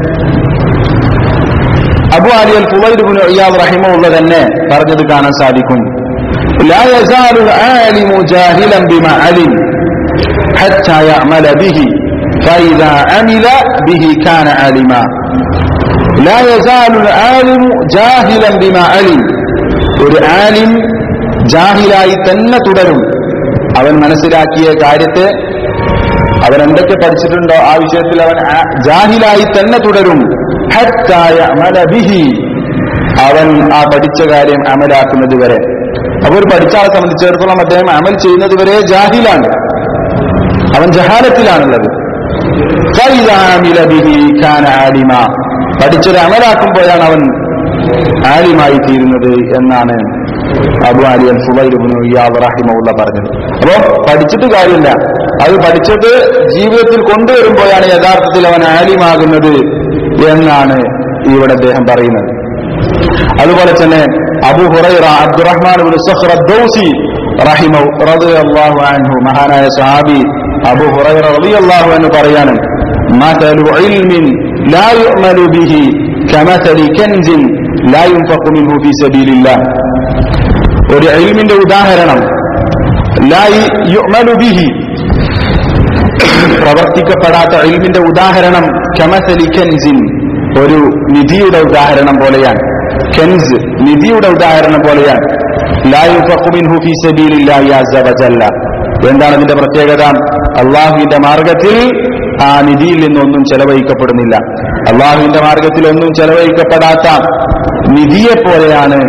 അബു അലി അൽ ഫുവൈദുബിൻ ഇയാദ് റഹിമുള്ള തന്നെ പറഞ്ഞത് കാണാൻ സാധിക്കും لا يزال العالم جاهلا بما علم حتى يعمل به فإذا عمل به كان عالما لا يزال العالم جاهلا بما علم ഒരു ആലിം ജാഹിലായി തന്നെ തുടരും അവൻ മനസ്സിലാക്കിയ കാര്യത്തെ അവൻ എന്തൊക്കെ പഠിച്ചിട്ടുണ്ടോ ആ വിഷയത്തിൽ അവൻ ആ- ജാഹിലായി തന്നെ തുടരും ഹത്താ യഅമല ബിഹി അവൻ ആ പഠിച്ച കാര്യം അമലാക്കുന്നത് വരെ അപ്പോൾ ഒരു പഠിച്ച ആളെ സംബന്ധിച്ചിടത്തോളം അദ്ദേഹം അമൽ ചെയ്യുന്നത് വരെ ജാഹിലാണ് അവൻ ജഹാലത്തിലാണുള്ളത് ഫൈദാ അമില ബിഹി കാന ആലിമ പഠിച്ചൊരു അമലാക്കുമ്പോഴാണ് അവൻ ആലിമായി തീരുന്നത് എന്നാണ് അബു അലി അൽ ഫുബൈബിന് റഹിമുള്ള പറഞ്ഞത് അപ്പോ പഠിച്ചിട്ട് കാര്യമില്ല അത് പഠിച്ചത് ജീവിതത്തിൽ കൊണ്ടുവരുമ്പോഴാണ് യഥാർത്ഥത്തിൽ അവൻ ആലിമാകുന്നത് എന്നാണ് ഇവിടെ അദ്ദേഹം പറയുന്നത് അതുപോലെ തന്നെ അബു ഹുറൈറ അബ്ദുറഹ്മാൻ ഇബ്നു സഖ്ർ അദ്ദൗസി റഹിമഹു റളിയല്ലാഹു അൻഹു മഹാനായ സഹാബി അബു ഹുറൈറ റളിയല്ലാഹു അൻഹു പറയാണ് മതലു ഇൽമിൻ ലാ യുഅമലു ബിഹി കമതലി കൻസിൻ ലാ യുൻഫഖു മിൻഹു ഫീ സബീലില്ലാഹ് ഒരു ഇൽമിന്റെ ഉദാഹരണം ലാ യുഅമലു ബിഹി പ്രവർത്തിക്കപ്പെടാത്ത ഇൽമിന്റെ ഉദാഹരണം കമസലി കെൻസിൻ ഒരു നിധിയുടെ ഉദാഹരണം പോലെയാണ് കെൻസ് നിധിയുടെ ഉദാഹരണം പോലെയാണ് ലാ യുഫഖു മിൻഹു ഫീ സബീലില്ലാഹി അസ്സ വജല്ല എന്താണ് അതിന്റെ പ്രത്യേകത അള്ളാഹുവിന്റെ മാർഗത്തിൽ ആ നിധിയിൽ നിന്നൊന്നും ചെലവഴിക്കപ്പെടുന്നില്ല അള്ളാഹുവിന്റെ മാർഗത്തിൽ ഒന്നും ചെലവഴിക്കപ്പെടാത്ത നിധിയെ പോലെയാണ്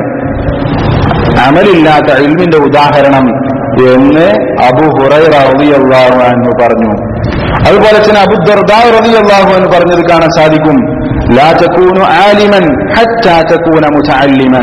അമലില്ലാത്ത ഇൽമിന്റെ ഉദാഹരണം എന്ന് അബു ഹുറൈറ റളിയല്ലാഹു അൻഹു പറഞ്ഞു അതുപോലെ തന്നെ അബു ദർദാ റളിയല്ലാഹു അൻഹു പറഞ്ഞത് കാണാൻ സാധിക്കും ലാ തകൂനു ആലിമൻ ഹത്താ തകൂന മുതഅല്ലിമൻ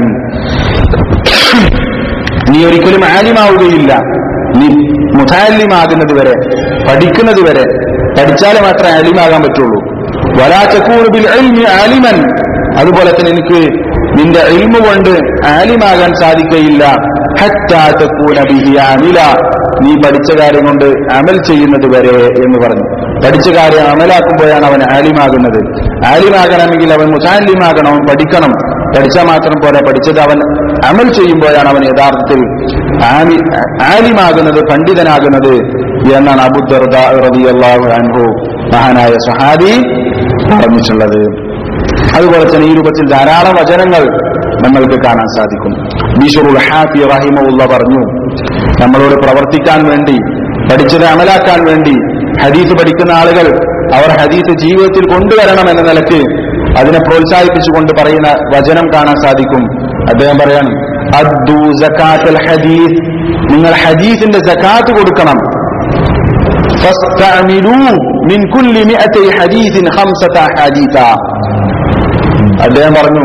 നീ ഒരിക്കലും ആലിമാവുകയില്ല നീ മുതാലിമാകുന്നത് വരെ പഠിക്കുന്നത് വരെ പഠിച്ചാലേ മാത്രമേ ആലിമാകാൻ പറ്റുള്ളൂ വലാ തകൂനു ബിൽ ഇൽമി ആലിമൻ അതുപോലെ തന്നെ എനിക്ക് നിന്റെ ഇൽമ കൊണ്ട് ആലിമാകാൻ സാധിക്കയില്ല ഹത്താ തകൂന ബിഹി ആമില നീ പഠിച്ച കാര്യം കൊണ്ട് അമൽ ചെയ്യുന്നത് വരെ എന്ന് പറഞ്ഞു പഠിച്ച കാര്യം അമലാക്കുമ്പോഴാണ് അവൻ ആലിമാകുന്നത് ആലിമാകണമെങ്കിൽ അവൻ മുസാലിമാകണം അവൻ പഠിക്കണം പഠിച്ചാൽ മാത്രം പോരാ പഠിച്ചത് അവൻ അമൽ ചെയ്യുമ്പോഴാണ് അവൻ യഥാർത്ഥത്തിൽ ആലി- ആലിമാകുന്നത് പണ്ഡിതനാകുന്നത് എന്നാണ് അബുദർദ റളിയല്ലാഹു അൻഹു മഹാനായ സഹാബി പറഞ്ഞിട്ടുള്ളത് അതുപോലെ തന്നെ ഈ രൂപത്തിൽ ധാരാളം വചനങ്ങൾ നമ്മൾക്ക് കാണാൻ സാധിക്കും ബീഷറുൽ ഹാഫി റഹിമുള്ള പറഞ്ഞു നമ്മളോട് പ്രവർത്തിക്കാൻ വേണ്ടി പഠിച്ചത് അമലാക്കാൻ വേണ്ടി ഹദീസ് പഠിക്കുന്ന ആളുകൾ അവർ ഹദീസ് ജീവിതത്തിൽ കൊണ്ടുവരണം എന്ന നിലയ്ക്ക് അതിനെ പ്രോത്സാഹിപ്പിച്ചുകൊണ്ട് പറയുന്ന വചനം കാണാൻ സാധിക്കും അദ്ദേഹം പറയാണ് അദ്ദു സക്കാത്തൽ ഹദീസ് നിങ്ങൾ ഹദീസിന്റെ സക്കാത്ത് കൊടുക്കണം فاستعملوا من كل مئتي حديث خمسة أحاديث അദ്ദേഹം പറഞ്ഞു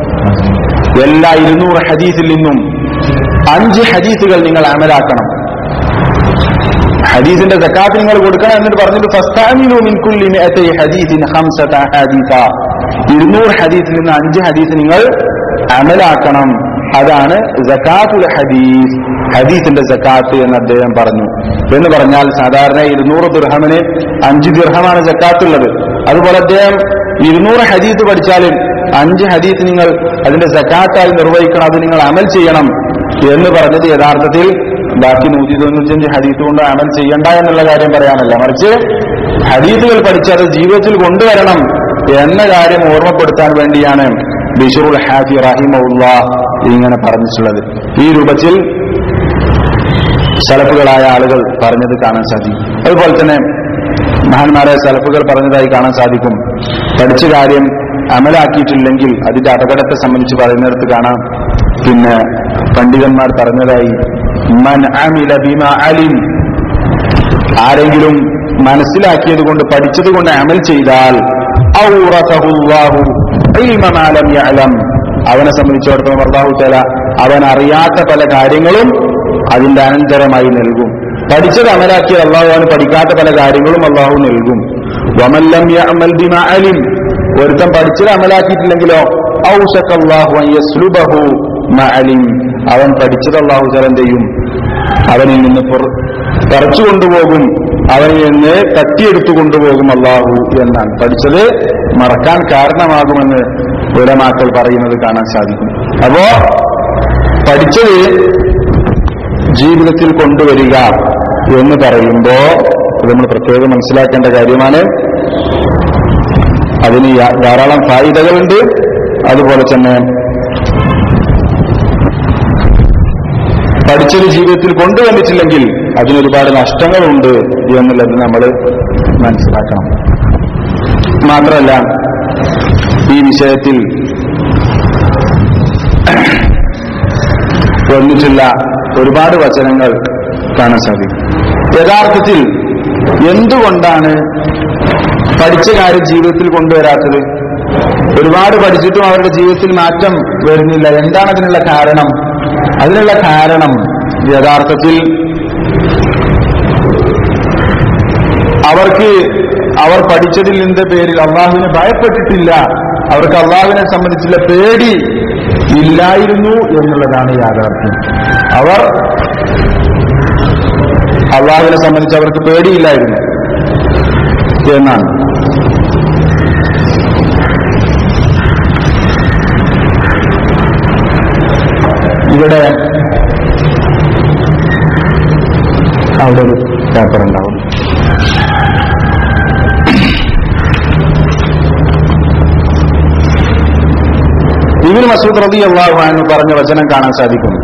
എല്ലാ ഇരുന്നൂറ് ഹദീസിൽ നിന്നും അഞ്ച് ഹദീസുകൾ നിങ്ങൾ അമലാക്കണം ഹദീസിന്റെ സക്കാത്ത് നിങ്ങൾ കൊടുക്കണം എന്നിട്ട് പറഞ്ഞിട്ട് ഫസ്താമിനു മിൻ കുല്ലി മിഅത്തൈ ഹദീസിൻ ഖംസത ഹദീസ ഇരുന്നൂറ് ഹദീസിൽ നിന്ന് അഞ്ച് ഹദീസ് നിങ്ങൾ അമലാക്കണം അതാണ് സക്കാത്തുൽ ഹദീസ് ഹദീസിന്റെ സക്കാത്ത് എന്ന് അദ്ദേഹം പറഞ്ഞു എന്ന് പറഞ്ഞാൽ സാധാരണ ഇരുന്നൂറ് ദിർഹമിന് അഞ്ച് ദിർഹമാണ് സക്കാത്തുള്ളത് അതുപോലെ അദ്ദേഹം ഇരുന്നൂറ് ഹദീസ് പഠിച്ചാലും അഞ്ച് ഹദീസ് നിങ്ങൾ അതിന്റെ സക്കാത്തായി നിർവഹിക്കണം അത് നിങ്ങൾ അമൽ ചെയ്യണം എന്ന് പറഞ്ഞത് യഥാർത്ഥത്തിൽ ബാക്കി നൂറ്റി തൊണ്ണൂറ്റഞ്ച് ഹദീസ് കൊണ്ട് അമൽ ചെയ്യണ്ട എന്നുള്ള കാര്യം പറയാനല്ല മറിച്ച് ഹദീസുകൾ പഠിച്ചത് ജീവിതത്തിൽ കൊണ്ടുവരണം എന്ന കാര്യം ഓർമ്മപ്പെടുത്താൻ വേണ്ടിയാണ് ബിഷുറുൽ ഹാഫി റഹിമുള്ള ഇങ്ങനെ പറഞ്ഞിട്ടുള്ളത് ഈ രൂപത്തിൽ സലഫുകളായ ആളുകൾ പറഞ്ഞത് കാണാൻ സാധിക്കും അതുപോലെ തന്നെ മഹാന്മാരായ സലഫുകൾ പറഞ്ഞതായി കാണാൻ സാധിക്കും പഠിച്ച കാര്യം അമലാക്കിയിട്ടില്ലെങ്കിൽ അതിന്റെ അപകടത്തെ സംബന്ധിച്ച് പറയുന്നിടത്ത് കാണാം പിന്നെ പണ്ഡിതന്മാർ പറഞ്ഞതായി മൻ അമില ബിമ അലിം ആരെങ്കിലും മനസ്സിലാക്കിയത് കൊണ്ട് പഠിച്ചത് കൊണ്ട് അമൽ ചെയ്താൽ ഔറസഹു അല്ലാഹു ഇൽമ മാ ലം യഅലം. അവനെ സംബന്ധിച്ചിടത്തോളം അള്ളാഹു തല അവൻ അറിയാത്ത പല കാര്യങ്ങളും അതിന്റെ അനന്തരമായി നൽകും പഠിച്ചത് അമലാക്കിയ അള്ളാഹു അവന് പഠിക്കാത്ത പല കാര്യങ്ങളും അള്ളാഹു നൽകും വമല്ലം യഅമൽ ബിമാ അലിം ഒരുത്തൻ പഠിച്ചത് അമലാക്കിയിട്ടില്ലെങ്കിലോ ഔസക അല്ലാഹു അൻ യസ്ലുബഹു മാ അലിം അവൻ പഠിച്ചത് അള്ളാഹു തല എന്ത് ചെയ്യും അവനിൽ നിന്ന് പുറ- പറിച്ചു കൊണ്ടുപോകും അവനിൽ നിന്ന് തട്ടിയെടുത്തു കൊണ്ടുപോകും അള്ളാഹു എന്നാണ് പഠിച്ചത് മറക്കാൻ കാരണമാകുമെന്ന് ഉലമാക്കൾ പറയുന്നത് കാണാൻ സാധിക്കും അപ്പോ പഠിച്ചത് ജീവിതത്തിൽ കൊണ്ടുവരിക എന്ന് പറയുമ്പോ ഇത് നമ്മൾ പ്രത്യേകം മനസ്സിലാക്കേണ്ട കാര്യമാണ് അതിന് യാ- ധാരാളം ഫായിദകളുണ്ട് അതുപോലെ തന്നെ പഠിച്ചത് ജീവിതത്തിൽ കൊണ്ടുവന്നിട്ടില്ലെങ്കിൽ അതിനൊരുപാട് നഷ്ടങ്ങളുണ്ട് എന്നുള്ളത് നമ്മൾ മനസ്സിലാക്കണം മാത്രമല്ല ഈ വിഷയത്തിൽ വന്നിട്ടുള്ള ഒരുപാട് വചനങ്ങൾ കാണാൻ സാധിക്കും യഥാർത്ഥത്തിൽ എന്തുകൊണ്ടാണ് പഠിച്ച കാര്യം ജീവിതത്തിൽ കൊണ്ടുവരാത്തത് ഒരുപാട് പഠിച്ചിട്ടും അവരുടെ ജീവിതത്തിൽ മാറ്റം വരുന്നില്ല എന്താണ് അതിനുള്ള കാരണം അതിനുള്ള കാരണം യഥാർത്ഥത്തിൽ അവർക്ക് അവർ പഠിച്ചതിൽ നിന്റെ പേരിൽ അള്ളാഹുവിനെ ഭയപ്പെട്ടിട്ടില്ല അവർക്ക് അള്ളാഹുവിനെ സംബന്ധിച്ചുള്ള പേടി ഇല്ലായിരുന്നു എന്നുള്ളതാണ് യാഥാർത്ഥ്യം അവർ അള്ളാഹുവിനെ സംബന്ധിച്ച് അവർക്ക് പേടിയില്ലായിരുന്നു എന്നാണ് ഇവിടെ അവിടെ ഒരു പേപ്പർ ഉണ്ടാവും ഇബിൻ മസൂദ് റബി അള്ളാഹു എന്ന് പറഞ്ഞ വചനം കാണാൻ സാധിക്കും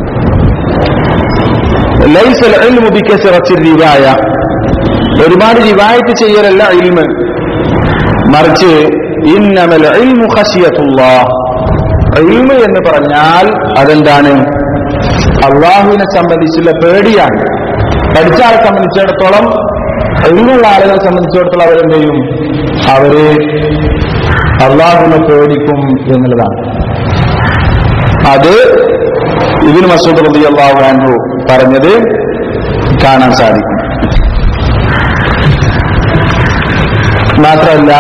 ലൈസൽ ഇൽമു ബികസറത്തി റിവായ ഒരുപാട് റിവായത്ത് ചെയ്യലല്ല ഇൽമ് മറിച്ച് ഇന്നമൽ ഇൽമു ഖശിയത്തുല്ലാഹ് ഇൽമ് എന്ന് പറഞ്ഞാൽ അതെന്താണ് അള്ളാഹുവിനെ സംബന്ധിച്ചുള്ള പേടിയാണ് പഠിച്ച ആളെ സംബന്ധിച്ചിടത്തോളം ഇൽമുള്ള ആളുകളെ സംബന്ധിച്ചിടത്തോളം അവരെന്ത് ചെയ്യും അവര് അള്ളാഹുവിനെ പേടിക്കും എന്നുള്ളതാണ് അത് ഇതിന് മസൂദ് റബി അള്ളാഹു അൻഹു പറഞ്ഞത് കാണാൻ സാധിക്കും മാത്രമല്ല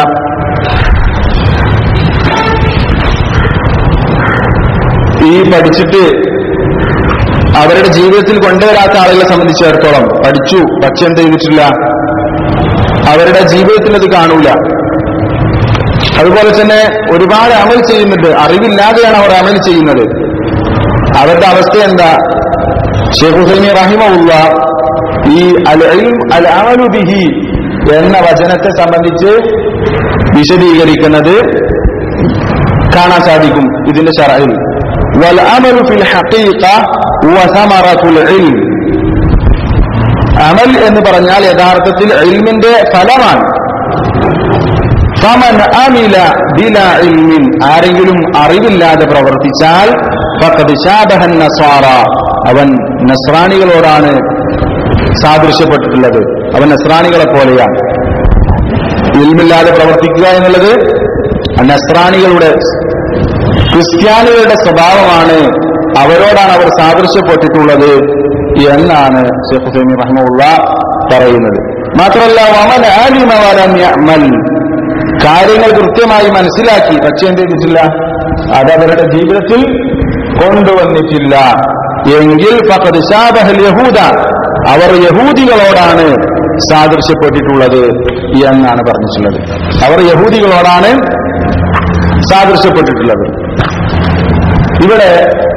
ഈ പഠിച്ചിട്ട് അവരുടെ ജീവിതത്തിൽ കൊണ്ടുവരാത്ത ആളുകളെ സംബന്ധിച്ചിടത്തോളം പഠിച്ചു പക്ഷെ എന്ത് ചെയ്തിട്ടില്ല അവരുടെ ജീവിതത്തിൽ അത് കാണൂല അതുപോലെ തന്നെ ഒരുപാട് അമൽ ചെയ്യുന്നുണ്ട് അറിവില്ലാതെയാണ് അവർ അമൽ ചെയ്യുന്നത് അവരുടെ അവസ്ഥ എന്താ ഷെയ്ഖ് ഹുസൈനി റഹിമുള്ള ഈ അൽ ഇൽം അൽ അമലു ബിഹി എന്ന വചനത്തെ സംബന്ധിച്ച് വിശദീകരിക്കുന്നത് കാണാൻ സാധിക്കും ഇതിന്റെ ഷറയിൽ വൽ അമലു ഫിൽ ഹഖീഖ ഹുവ സമറത്തുൽ ഇൽം അമൽ എന്ന് പറഞ്ഞാൽ യഥാർത്ഥത്തിൽ ഇൽമിന്റെ ഫലമാണ് ഫമൻ അമില ബില ഇൽമിൻ ആരെങ്കിലും അറിവില്ലാതെ പ്രവർത്തിച്ചാൽ ഫഖദ് ശാബഹൻ നസ്വാറ അവൻ നസ്രാണികളോടാണ് സാദൃശ്യപ്പെട്ടിട്ടുള്ളത് അവൻ നസ്രാണികളെ പോലെയാണ് ഇൽമില്ലാതെ പ്രവർത്തിക്കുക എന്നുള്ളത് നസ്രാണികളുടെ ക്രിസ്ത്യാനികളുടെ സ്വഭാവമാണ് അവരോടാണ് അവർ സാദൃശ്യപ്പെട്ടിട്ടുള്ളത് എന്നാണ് ഷെയ്ഖ് ഹുസൈമി റഹ്മുള്ള പറയുന്നത് മാത്രമല്ല വമൻ ആലിമ വലം യഅമൽ കാര്യങ്ങൾ കൃത്യമായി മനസ്സിലാക്കി പക്ഷെ എന്ത് ചെയ്തിട്ടില്ല അത് അവരുടെ ജീവിതത്തിൽ കൊണ്ടുവന്നിട്ടില്ല എങ്കിൽ ഫഖദ് ശാബഹൽ യഹൂദ അവർ യഹൂദികളോടാണ് സാദൃശ്യപ്പെട്ടിട്ടുള്ളത് എന്നാണ് പറഞ്ഞിട്ടുള്ളത് അവർ യഹൂദികളോടാണ് സാദൃശ്യപ്പെട്ടിട്ടുള്ളത് ഇവിടെ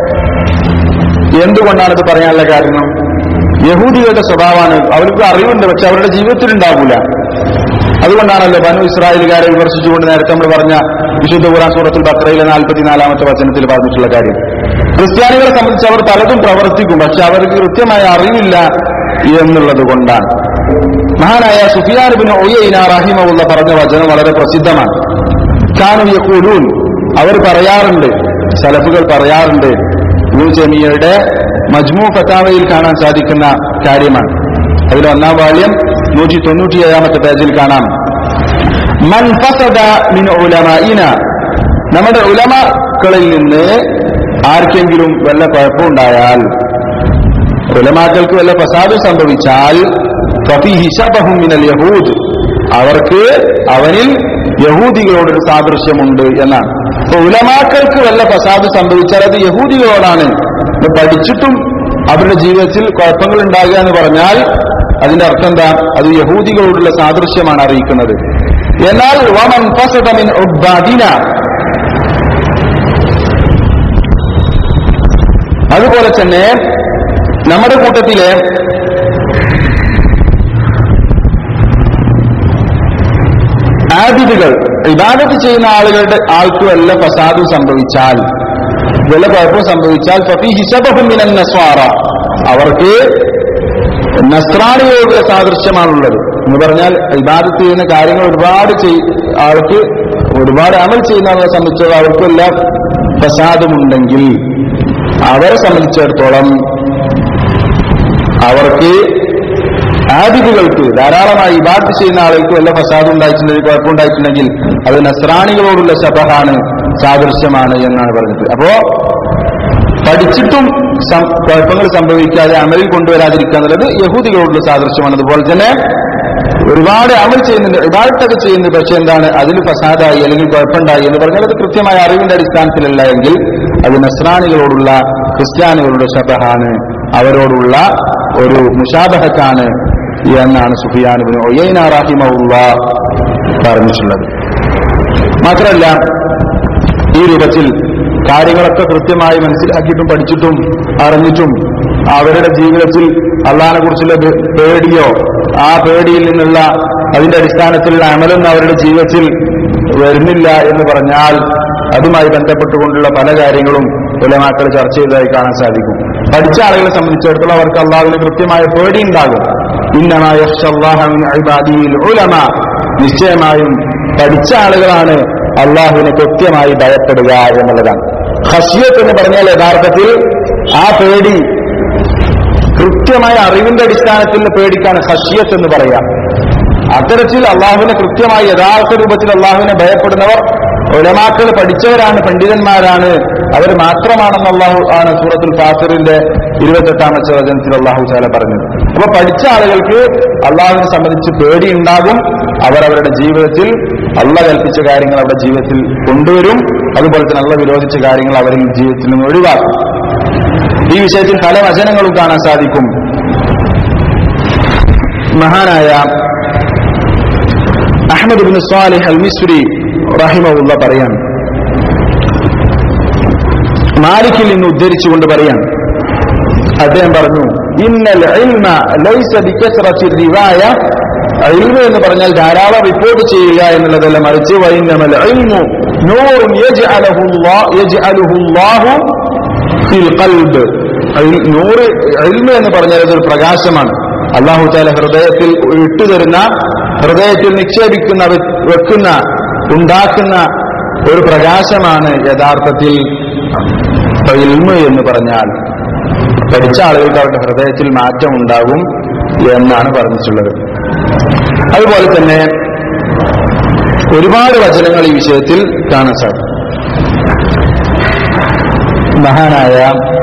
എന്തുകൊണ്ടാണ് ഇത് പറയാനുള്ള കാരണം യഹൂദികളുടെ സ്വഭാവമാണ് അവർക്ക് അറിവുണ്ട് പക്ഷെ അവരുടെ ജീവിതത്തിൽ ഉണ്ടാകൂല അതുകൊണ്ടാണല്ലോ ബനു ഇസ്രായേലുകാരെ വിമർശിച്ചുകൊണ്ട് നേരത്തെ നമ്മൾ പറഞ്ഞ വിശുദ്ധ ഖുറാൻ സൂറത്തുൽ ബക്രയിലെ നാൽപ്പത്തിനാലാമത്തെ വചനത്തിൽ പറഞ്ഞിട്ടുള്ള കാര്യം ക്രിസ്ത്യാനികളെ സംബന്ധിച്ച് അവർ പലതും പ്രവർത്തിക്കും പക്ഷെ അവർക്ക് കൃത്യമായ അറിവില്ല എന്നുള്ളത് കൊണ്ടാണ് മഹാനായ സുഫിയാൻ ബിൻ ഒയ്യൈന റഹിമുള്ള പറഞ്ഞ വചനം വളരെ പ്രസിദ്ധമാണ് കാനു യഖൂലൂൻ അവർ പറയാറുണ്ട് സലഫുകൾ പറയാറുണ്ട് ഇബ്നു ജമിയയുടെ മജ്മു ഫത്താവയിൽ കാണാൻ സാധിക്കുന്ന കാര്യമാണ് അതിൽ ഒന്നാം വാല്യം നൂറ്റി തൊണ്ണൂറ്റി ഏഴാമത്തെ പേജിൽ കാണാം മൻ ഫസദ മിൻ ഉലമഇന നമ്മുടെ ഉലമകളിൽ നിന്ന് ആർക്കെങ്കിലും വല്ല കുഴപ്പമുണ്ടായാൽ ഉലമാക്കൾക്ക് വല്ല ഫസാദ് സംഭവിച്ചാൽ ഫഫീഹി ശബഹും മിനൽ യഹൂദ് അവർക്ക് അവനിൽ യഹൂദികളോടൊരു സാദൃശ്യമുണ്ട് എന്നാണ് അപ്പൊ ഉലമാക്കൾക്ക് വല്ല ഫസാദ് സംഭവിച്ചാൽ അത് യഹൂദികളോടാണ് ഇത് പഠിച്ചിട്ടും അവരുടെ ജീവിതത്തിൽ കുഴപ്പങ്ങൾ ഉണ്ടാകുക എന്ന് പറഞ്ഞാൽ അതിന്റെ അർത്ഥം എന്താ അത് യഹൂദികളോടുള്ള സാദൃശ്യമാണ് അറിയിക്കുന്നത് എന്നാൽ വമൻ ഫസദ മിൻ ഉബ്ബാദിന അതുപോലെ തന്നെ നമ്മുടെ കൂട്ടത്തിലെ ആദിതുകൾ ഇബാദത്ത് ചെയ്യുന്ന ആളുകളുടെ ആൾക്ക് വല്ല ഫസാദും സംഭവിച്ചാൽ വല്ല കുഴപ്പം സംഭവിച്ചാൽ ഫഫി ഹിസബഹും മിനൻ നസ്വാറ അവർക്ക് നസ്രാണിയോടുള്ള സാദൃശ്യമാണുള്ളത് എന്ന് പറഞ്ഞാൽ ഇബാദത്ത് ചെയ്യുന്ന കാര്യങ്ങൾ ഒരുപാട് ചെയ് ആൾക്ക് ഒരുപാട് അമൽ ചെയ്യുന്ന ആളെ സംബന്ധിച്ചത് അവർക്കെല്ലാം ഫസാദുമുണ്ടെങ്കിൽ അവരെ സംബന്ധിച്ചിടത്തോളം അവർക്ക് ആദികൾക്ക് ധാരാളമായി ഇബാദത്ത് ചെയ്യുന്ന ആളുകൾക്ക് വല്ല ഫസാദ് ഉണ്ടായിട്ടുണ്ടെങ്കിൽ കുഴപ്പമുണ്ടായിട്ടുണ്ടെങ്കിൽ അത് നസ്രാണികളോടുള്ള ശബഹാണ് സാദൃശ്യമാണ് എന്നാണ് പറഞ്ഞത് അപ്പോ പഠിച്ചിട്ടും സം- കുഴപ്പങ്ങൾ സംഭവിക്കാതെ അമലിൽ കൊണ്ടുവരാതിരിക്കുക എന്നുള്ളത് യഹൂദികളോടുള്ള സാദൃശ്യമാണ് അതുപോലെ തന്നെ ഒരുപാട് അമൽ ചെയ്യുന്നുണ്ട് ഇബാദത്തൊക്കെ ചെയ്യുന്നുണ്ട് പക്ഷെ എന്താണ് അതിൽ ഫസാദായി അല്ലെങ്കിൽ കുഴപ്പമുണ്ടായി എന്ന് പറഞ്ഞാൽ അത് കൃത്യമായ അറിവിന്റെ അടിസ്ഥാനത്തിലല്ല എങ്കിൽ അത് നസ്രാണികളോടുള്ള ക്രിസ്ത്യാനികളുടെ ശബഹാണ് അവരോടുള്ള ഒരു മുഷാബഹത്താണ് എന്നാണ് സുഫിയാനുബിന് ഒയ്യൈന റാഹിമുള്ള പറഞ്ഞിട്ടുള്ളത് മാത്രമല്ല ഈ രൂപത്തിൽ കാര്യങ്ങളൊക്കെ കൃത്യമായി മനസ്സിലാക്കിയിട്ടും പഠിച്ചിട്ടും അറിഞ്ഞിട്ടും അവരുടെ ജീവിതത്തിൽ അള്ളഹാനെ കുറിച്ചുള്ള പേ- പേടിയോ ആ പേടിയിൽ നിന്നുള്ള അതിന്റെ അടിസ്ഥാനത്തിലുള്ള അമലൊന്നും അവരുടെ ജീവിതത്തിൽ വരുന്നില്ല എന്ന് പറഞ്ഞാൽ അതുമായി ബന്ധപ്പെട്ടുകൊണ്ടുള്ള പല കാര്യങ്ങളും ഉലമാക്കൾ ചർച്ച ചെയ്തതായി കാണാൻ സാധിക്കും പഠിച്ച ആളുകളെ സംബന്ധിച്ചിടത്തോളം അവർക്ക് അള്ളാഹുവിന് കൃത്യമായ പേടി ഉണ്ടാകും ഇന്നമായ ഉലമ നിശ്ചയമായും പഠിച്ച ആളുകളാണ് അള്ളാഹുവിനെ കൃത്യമായി ഭയപ്പെടുക എന്നുള്ളതാണ് ഹഷിയത്ത് എന്ന് പറഞ്ഞാൽ യഥാർത്ഥത്തിൽ ആ പേടി കൃത്യമായ അറിവിന്റെ അടിസ്ഥാനത്തിൽ പേടിക്കാണ് ഹഷിയത്ത് എന്ന് പറയാം അത്തരത്തിൽ അള്ളാഹുവിനെ കൃത്യമായി യഥാർത്ഥ രൂപത്തിൽ അള്ളാഹുവിനെ ഭയപ്പെടുന്നവർ ഉലമാക്കൾ പഠിച്ചവരാണ് പണ്ഡിതന്മാരാണ് അവർ മാത്രമാണെന്ന് അള്ളാഹു ആണ് സൂറത്തുൽ ഫാത്തിറിന്റെ ഇരുപത്തെട്ടാമത്തെ വചനത്തിൽ അള്ളാഹു ചാല പറഞ്ഞത് അപ്പൊ പഠിച്ച ആളുകൾക്ക് അള്ളാഹുവിനെ സംബന്ധിച്ച് പേടിയുണ്ടാകും അവർ അവരുടെ ജീവിതത്തിൽ അള്ള കൽപ്പിച്ച കാര്യങ്ങൾ അവരുടെ ജീവിതത്തിൽ കൊണ്ടുവരും അതുപോലെ തന്നെ അള്ള വിരോധിച്ച കാര്യങ്ങൾ അവരിൽ ജീവിതത്തിൽ നിന്ന് ഒഴിവാക്കും ഈ വിഷയത്തിൽ പല വചനങ്ങളും കാണാൻ സാധിക്കും മഹാനായ അഹമ്മദ് ബിൻ സ്വാലിഹ് അൽ മിസ്രി റഹിമുള്ള പറയാൻ മാലിക്കിൽ നിന്ന് ഉദ്ധരിച്ചുകൊണ്ട് പറയാൻ അദ്ദേഹം പറഞ്ഞു ഇന്നൽ ഇൽമ ലൈസ ബികസ്റത്തി റിവായ ഇൽമ എന്ന് പറഞ്ഞാൽ ധാരാളം റിപ്പോർട്ട് ചെയ്യുക എന്നുള്ളതല്ല മറിച്ച് വൈന്നമൽ ഇൽമു നൂറുൻ യജ്അലഹു അല്ലാഹ് യജ്അലുഹു അല്ലാഹു ഫിൽ ഖൽബ് ഇൽ- നൂറ് ഇൽമ എന്ന് പറഞ്ഞാൽ അതൊരു പ്രകാശമാണ് അള്ളാഹു താല ഹൃദയത്തിൽ ഇട്ടുതരുന്ന ഹൃദയത്തിൽ നിക്ഷേപിക്കുന്ന വെ- വെക്കുന്ന ഉണ്ടാക്കുന്ന ഒരു പ്രകാശമാണ് യഥാർത്ഥത്തിൽ ഇൽമ എന്ന് പറഞ്ഞാൽ പഠിച്ച ആളുകൾക്ക് അവരുടെ ഹൃദയത്തിൽ മാറ്റം ഉണ്ടാകും എന്നാണ് പറഞ്ഞിട്ടുള്ളത് അതുപോലെ തന്നെ ഒരുപാട് വചനങ്ങൾ ഈ വിഷയത്തിൽ കാണാൻ സാധിക്കും മഹാനായ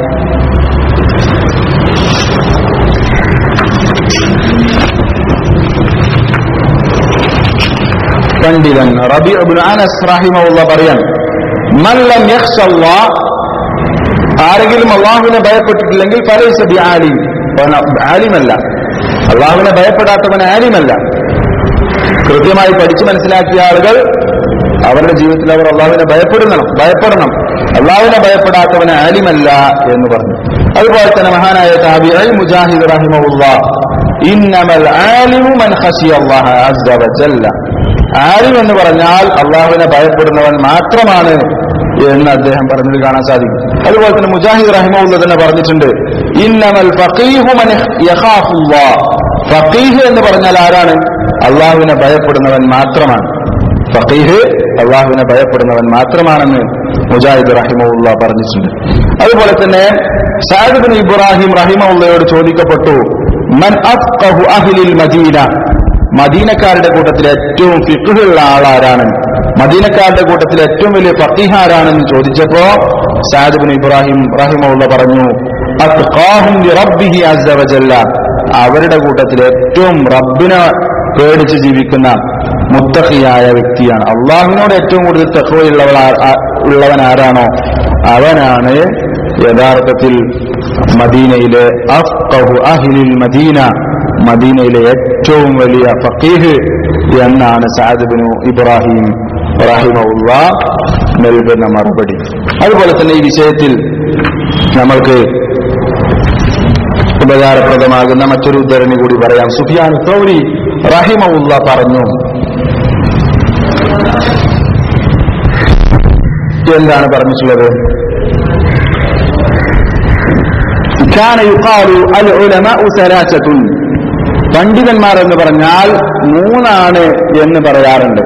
പണ്ഡിതൻ റബി അനസ് റഹിമുള്ള പറയാൻ മല്ലം യഖ്ഷല്ലാ ആരെങ്കിലും അള്ളാഹുവിനെ ഭയപ്പെട്ടിട്ടില്ലെങ്കിൽ ഫലൈസ ബി ആലിം അവൻ ആലിമല്ല അള്ളാഹുവിനെ ഭയപ്പെടാത്തവൻ ആലിമല്ല കൃത്യമായി പഠിച്ചു മനസ്സിലാക്കിയ ആളുകൾ അവരുടെ ജീവിതത്തിൽ അവർ അള്ളാഹുവിനെ ഭയപ്പെടണം ഭയപ്പെടണം അള്ളാഹുവിനെ ഭയപ്പെടാത്തവൻ ആലിമല്ല എന്ന് പറഞ്ഞു അതുപോലെ തന്നെ മഹാനായ താബി അൽ മുജാഹിദ് റഹിമുള്ള ഇന്നമൽ ആലിമു മൻ ഖശിയ അല്ലാഹ അസ്സ വജല്ല ആലിം എന്ന് പറഞ്ഞാൽ അള്ളാഹുവിനെ ഭയപ്പെടുന്നവൻ മാത്രമാണ് എന്ന് അദ്ദേഹം പറഞ്ഞത് കാണാൻ സാധിക്കും അതുപോലെ തന്നെ മുജാഹിദ് റഹിമുള്ള തന്നെ പറഞ്ഞിട്ടുണ്ട് ഇന്നമൽ ഫഖീഹു മൻ യഖാഫുല്ലാഹ് ഫഖീഹ് എന്ന് പറഞ്ഞാൽ ആരാണ് അള്ളാഹുവിനെ ഭയപ്പെടുന്നവൻ മാത്രമാണ് ഫഖീഹ് അള്ളാഹുവിനെ ഭയപ്പെടുന്നവൻ മാത്രമാണെന്ന് മുജാഹിദ് റഹിമുള്ള പറഞ്ഞിട്ടുണ്ട് അതുപോലെ തന്നെ സാഹിബിൻ ഇബ്രാഹിം റഹിമുള്ളയോട് ചോദിക്കപ്പെട്ടു മൻ അഫ്ഖഹു അഹ്ലിൽ മദീന മദീനക്കാരുടെ കൂട്ടത്തിൽ ഏറ്റവും ഫിഖുള്ള ആളാരാണ് മദീനക്കാരുടെ കൂട്ടത്തിൽ ഏറ്റവും വലിയ ഫഖീഹ് ആരാണെന്ന് ചോദിച്ചപ്പോ സാദിബിൻ ഇബ്രാഹിം റഹിമുള്ള പറഞ്ഞു അത്ഖാഹും ലിറബ്ബിഹി അസ്സ വജല്ല അവരുടെ കൂട്ടത്തിൽ ഏറ്റവും റബ്ബിനെ പേടിച്ച് ജീവിക്കുന്ന മുത്തഖിയായ വ്യക്തിയാണ് അള്ളാഹുവിനോട് ഏറ്റവും കൂടുതൽ തെഹുവയുള്ളവൾ ഉള്ളവൻ ആരാണോ അവനാണ് യഥാർത്ഥത്തിൽ മദീനയിലെ അഫ്ഖഹു അഹ്ലിൽ മദീന മദീനയിലെ ഏറ്റവും വലിയ ഫഖീഹ് എന്നാണ് സാദിബിനു ഇബ്രാഹിം റഹിമുള്ള നൽകുന്ന മറുപടി അതുപോലെ തന്നെ ഈ വിഷയത്തിൽ നമ്മൾക്ക് ഉപകാരപ്രദമാകുന്ന മറ്റൊരു ഉദ്ധരണി കൂടി പറയാം സുഫിയാൻ സൗരി റഹിമുള്ള പറഞ്ഞു എന്താണ് പറഞ്ഞിട്ടുള്ളത് كان يقال العلماء ثلاثة പണ്ഡിതന്മാർ എന്ന് പറഞ്ഞാൽ മൂന്നാണ് എന്ന് പറയാറുണ്ട്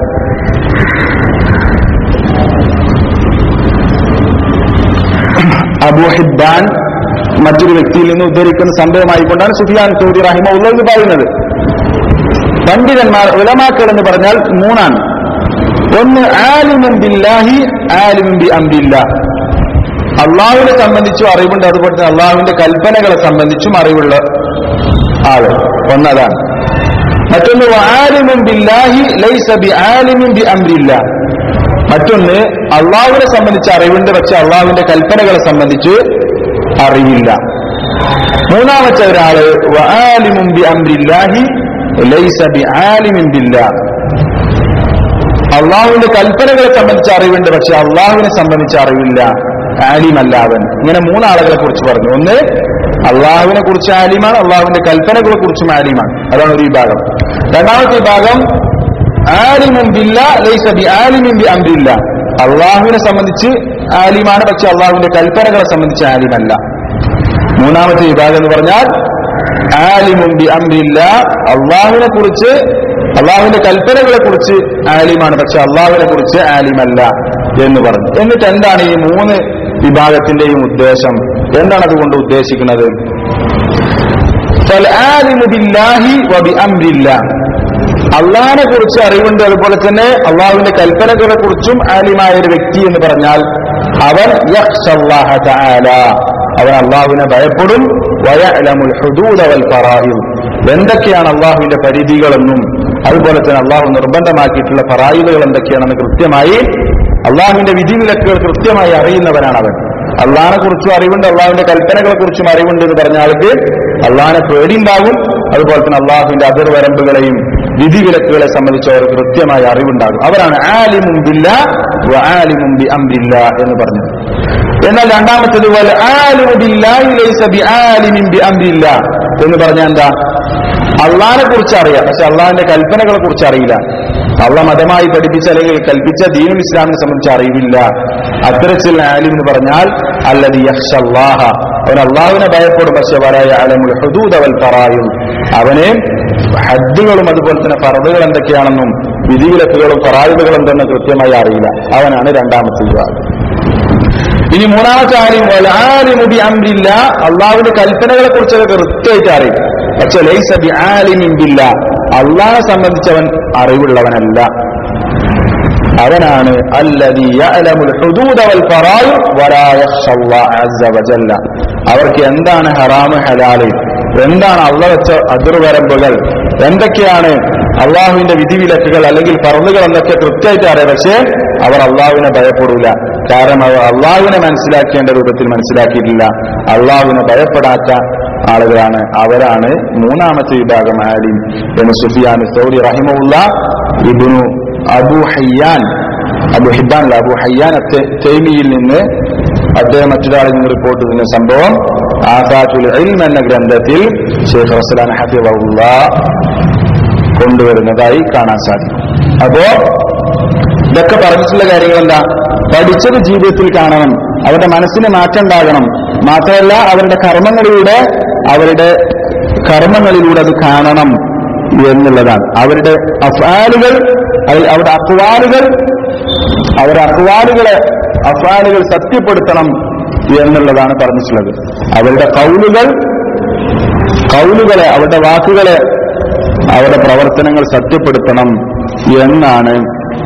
അബു ഹിബാൻ മറ്റൊരു വ്യക്തിയിൽ നിന്ന് ഉദ്ധരിക്കുന്ന സംഭവമായിക്കൊണ്ടാണ് സുഫിയാൻ സൗദി റഹിമ ഉള്ളത് പറയുന്നത് പണ്ഡിതന്മാർ ഉലമാക്കൾ എന്ന് പറഞ്ഞാൽ മൂന്നാണ് ഒന്ന് ആലിമും ബില്ലാഹി ആലിമും ബി അംബില്ല അള്ളാഹുവിനെ സംബന്ധിച്ചും അറിവുണ്ട് അതുപോലെ തന്നെ അള്ളാഹുവിന്റെ കൽപ്പനകളെ സംബന്ധിച്ചും അറിവുള്ള ആള് ഒന്നതാണ് മറ്റൊന്ന് ആലിമും ബില്ലാഹി ലൈസ ബി ആലിമും ബി അംരില്ല മറ്റൊന്ന് അള്ളാഹുവിനെ സംബന്ധിച്ച് അറിവുണ്ട് പക്ഷെ അള്ളാഹുവിന്റെ കൽപ്പനകളെ സംബന്ധിച്ച് അറിയില്ല മൂന്നാമത്തെ ഒരാള് വആലിമും ബി അംരില്ലാഹി ലൈസ ബി ആലിമിൻ ബില്ലാ അള്ളാഹുവിന്റെ കൽപ്പനകളെ സംബന്ധിച്ച് അറിവുണ്ട് പക്ഷെ അള്ളാഹുവിനെ സംബന്ധിച്ച് അറിവില്ല ആലിമല്ല അവൻ ഇങ്ങനെ മൂന്നാളുകളെ കുറിച്ച് പറഞ്ഞു ഒന്ന് അള്ളാഹുവിനെ കുറിച്ച് ആലിമാണ് അള്ളാഹുവിന്റെ കൽപ്പനകളെ കുറിച്ചും ആലിമാണ് അതാണ് ഒരു വിഭാഗം രണ്ടാമത്തെ വിഭാഗം ആലിമും ബില്ല ലൈസ ബി ആലിമും ബി അംരില്ല അള്ളാഹുവിനെ സംബന്ധിച്ച് ആലിമാണ് പക്ഷെ അള്ളാഹുവിന്റെ കൽപ്പനകളെ സംബന്ധിച്ച് ആലിമല്ല മൂന്നാമത്തെ വിഭാഗം എന്ന് പറഞ്ഞാൽ ആലിമും ബി അംരില്ല അള്ളാഹുവിനെ കുറിച്ച് അള്ളാഹുവിന്റെ കൽപ്പനകളെ കുറിച്ച് ആലിമാണ് പക്ഷെ അള്ളാഹുവിനെ കുറിച്ച് ആലിമല്ല എന്ന് പറഞ്ഞു എന്നിട്ട് എന്താണ് ഈ മൂന്ന് വിഭാഗത്തിന്റെയും ഉദ്ദേശം എന്താണ് അതുകൊണ്ട് ഉദ്ദേശിക്കുന്നത് فالعالم بالله وبأمر الله അള്ളാഹിനെ കുറിച്ച് അറിവുണ്ട് അതുപോലെ തന്നെ അള്ളാഹുവിന്റെ കൽപ്പനകളെ കുറിച്ചും ആലിമായ ഒരു വ്യക്തി എന്ന് പറഞ്ഞാൽ അവൻ യഖ്ഷല്ലാഹ തആല അവൻ അള്ളാഹുവിനെ ഭയപ്പെടും വയഅലമുൽ ഹുദൂദ വൽ ഫറായിദ് എന്തൊക്കെയാണ് അള്ളാഹുവിന്റെ പരിധികളെന്നും അതുപോലെ തന്നെ അള്ളാഹു നിർബന്ധമാക്കിയിട്ടുള്ള ഫറായിദുകൾ എന്തൊക്കെയാണെന്ന് കൃത്യമായി അള്ളാഹുവിന്റെ വിധിവിലക്കുകൾ കൃത്യമായി അറിയുന്നവനാണ് അവൻ അള്ളാഹിനെ കുറിച്ചും അറിവുണ്ട് അള്ളാഹുവിന്റെ കൽപ്പനകളെ കുറിച്ചും അറിവുണ്ട് എന്ന് പറഞ്ഞ ആൾക്ക് അള്ളാഹിനെ പേടിയുണ്ടാകും അതുപോലെ തന്നെ അള്ളാഹുവിന്റെ അതിർവരമ്പുകളെയും വിധിവിലക്കുകളെ സംബന്ധിച്ച് അവർക്ക് കൃത്യമായ അറിവുണ്ടാകും അവരാണ് ആലിമും ബില്ല വ ആലിമും ബി അംബില്ല എന്ന് പറഞ്ഞത് എന്നാൽ രണ്ടാമത്തേത് വൽ ആലിമു ബില്ലാഹി ലൈസ ബി ആലിമിൻ ബി അംബില്ല എന്ന് പറഞ്ഞാൽ എന്താ അള്ളാഹിനെ കുറിച്ച് അറിയാം പക്ഷെ അള്ളാഹിന്റെ കൽപ്പനകളെ കുറിച്ച് അറിയില്ല അള്ള മതമായി പഠിപ്പിച്ച അല്ലെങ്കിൽ കൽപ്പിച്ച ദീനുൽ ഇസ്ലാമിനെ സംബന്ധിച്ച് അറിവില്ല അത്തരത്തിൽ ആലിം എന്ന് പറഞ്ഞാൽ അല്ലത് യഹ്ഷല്ലാഹ അവൻ അള്ളാഹുവിനെ ഭയപ്പെടും പക്ഷെ വരായ അലമുൽ ഹുദൂദ വൽ ഫറായും അവനെ ഹദ്ദുകളും അതുപോലെ തന്നെ ഫറദുകൾ എന്തൊക്കെയാണെന്നും വിധിവിലക്കുകളും ഫറായുകളും എന്തെന്ന് കൃത്യമായി അറിയില്ല അവനാണ് രണ്ടാമത്തെ വിഭാഗം ഇനി മൂന്നാമത്തെ കാര്യം വലാലിമുബി അമ്രില്ല അള്ളാഹുവിന്റെ കൽപ്പനകളെ കുറിച്ചൊക്കെ കൃത്യമായിട്ട് അറിയും പക്ഷെ ലൈസ ബി ആലിമില്ല അള്ളാഹെ സംബന്ധിച്ചവൻ അറിവുള്ളവനല്ല അവനാണ് അല്ലദീ യഅലമുൽ ഹുദൂദ വൽ ഫറായിദ് വലാ യഖ്ഷല്ലാഹ അസ്സ വജല്ല അവർക്ക് എന്താണ് ഹറാമ് ഹലാല് എന്താണ് അള്ള വെച്ച അതിർവരമ്പുകൾ എന്തൊക്കെയാണ് അള്ളാഹുവിന്റെ വിധിവിലക്കുകൾ അല്ലെങ്കിൽ പറന്നുകൾ എന്നൊക്കെ കൃത്യമായിട്ട് അറിയാം പക്ഷേ അവർ അള്ളാഹുവിനെ ഭയപ്പെടൂല കാരണം അവർ അള്ളാഹുവിനെ മനസ്സിലാക്കേണ്ട രൂപത്തിൽ മനസ്സിലാക്കിയിട്ടില്ല അള്ളാഹുവിനെ ഭയപ്പെടാത്ത ആളുകളാണ് അവരാണ് മൂന്നാമത്തെ വിഭാഗം ആലിം എന്ന് സുഫിയാൻ സൗദി റഹിമുള്ള ഇബിനു അബു ഹയ്യാൻ അബു ഹിബാൻ അല്ല അബു ഹയ്യാൻ തൈമിയിൽ നിന്ന് അദ്ദേഹം മറ്റൊരാളിൽ നിന്ന് റിപ്പോർട്ട് ചെയ്യുന്ന സംഭവം ആസാറ്റുൽ ഇൽം എന്ന ഗ്രന്ഥത്തിൽ ഷെയ്ഖ് റസലാൻ ഹഫിബുള്ള കൊണ്ടുവരുന്നതായി കാണാൻ സാധിക്കും അപ്പോ ഇതൊക്കെ പറഞ്ഞിട്ടുള്ള കാര്യങ്ങൾ എന്താ പഠിച്ചത് ജീവിതത്തിൽ കാണണം അവരുടെ മനസ്സിന് മാറ്റം ഉണ്ടാകണം മാത്രമല്ല അവരുടെ കർമ്മങ്ങളിലൂടെ അവരുടെ കർമ്മങ്ങളിലൂടെ അത് കാണണം എന്നുള്ളതാണ് അവരുടെ അഫാലുകൾ അതിൽ അവരുടെ അക്വാലുകൾ അവരുടെ അക്വാലുകളെ അഫാലുകൾ സത്യപ്പെടുത്തണം എന്നുള്ളതാണ് പറഞ്ഞിട്ടുള്ളത് അവരുടെ കൗലുകൾ കൗലുകളെ അവരുടെ വാക്കുകളെ അവരുടെ പ്രവർത്തനങ്ങൾ സത്യപ്പെടുത്തണം എന്നാണ്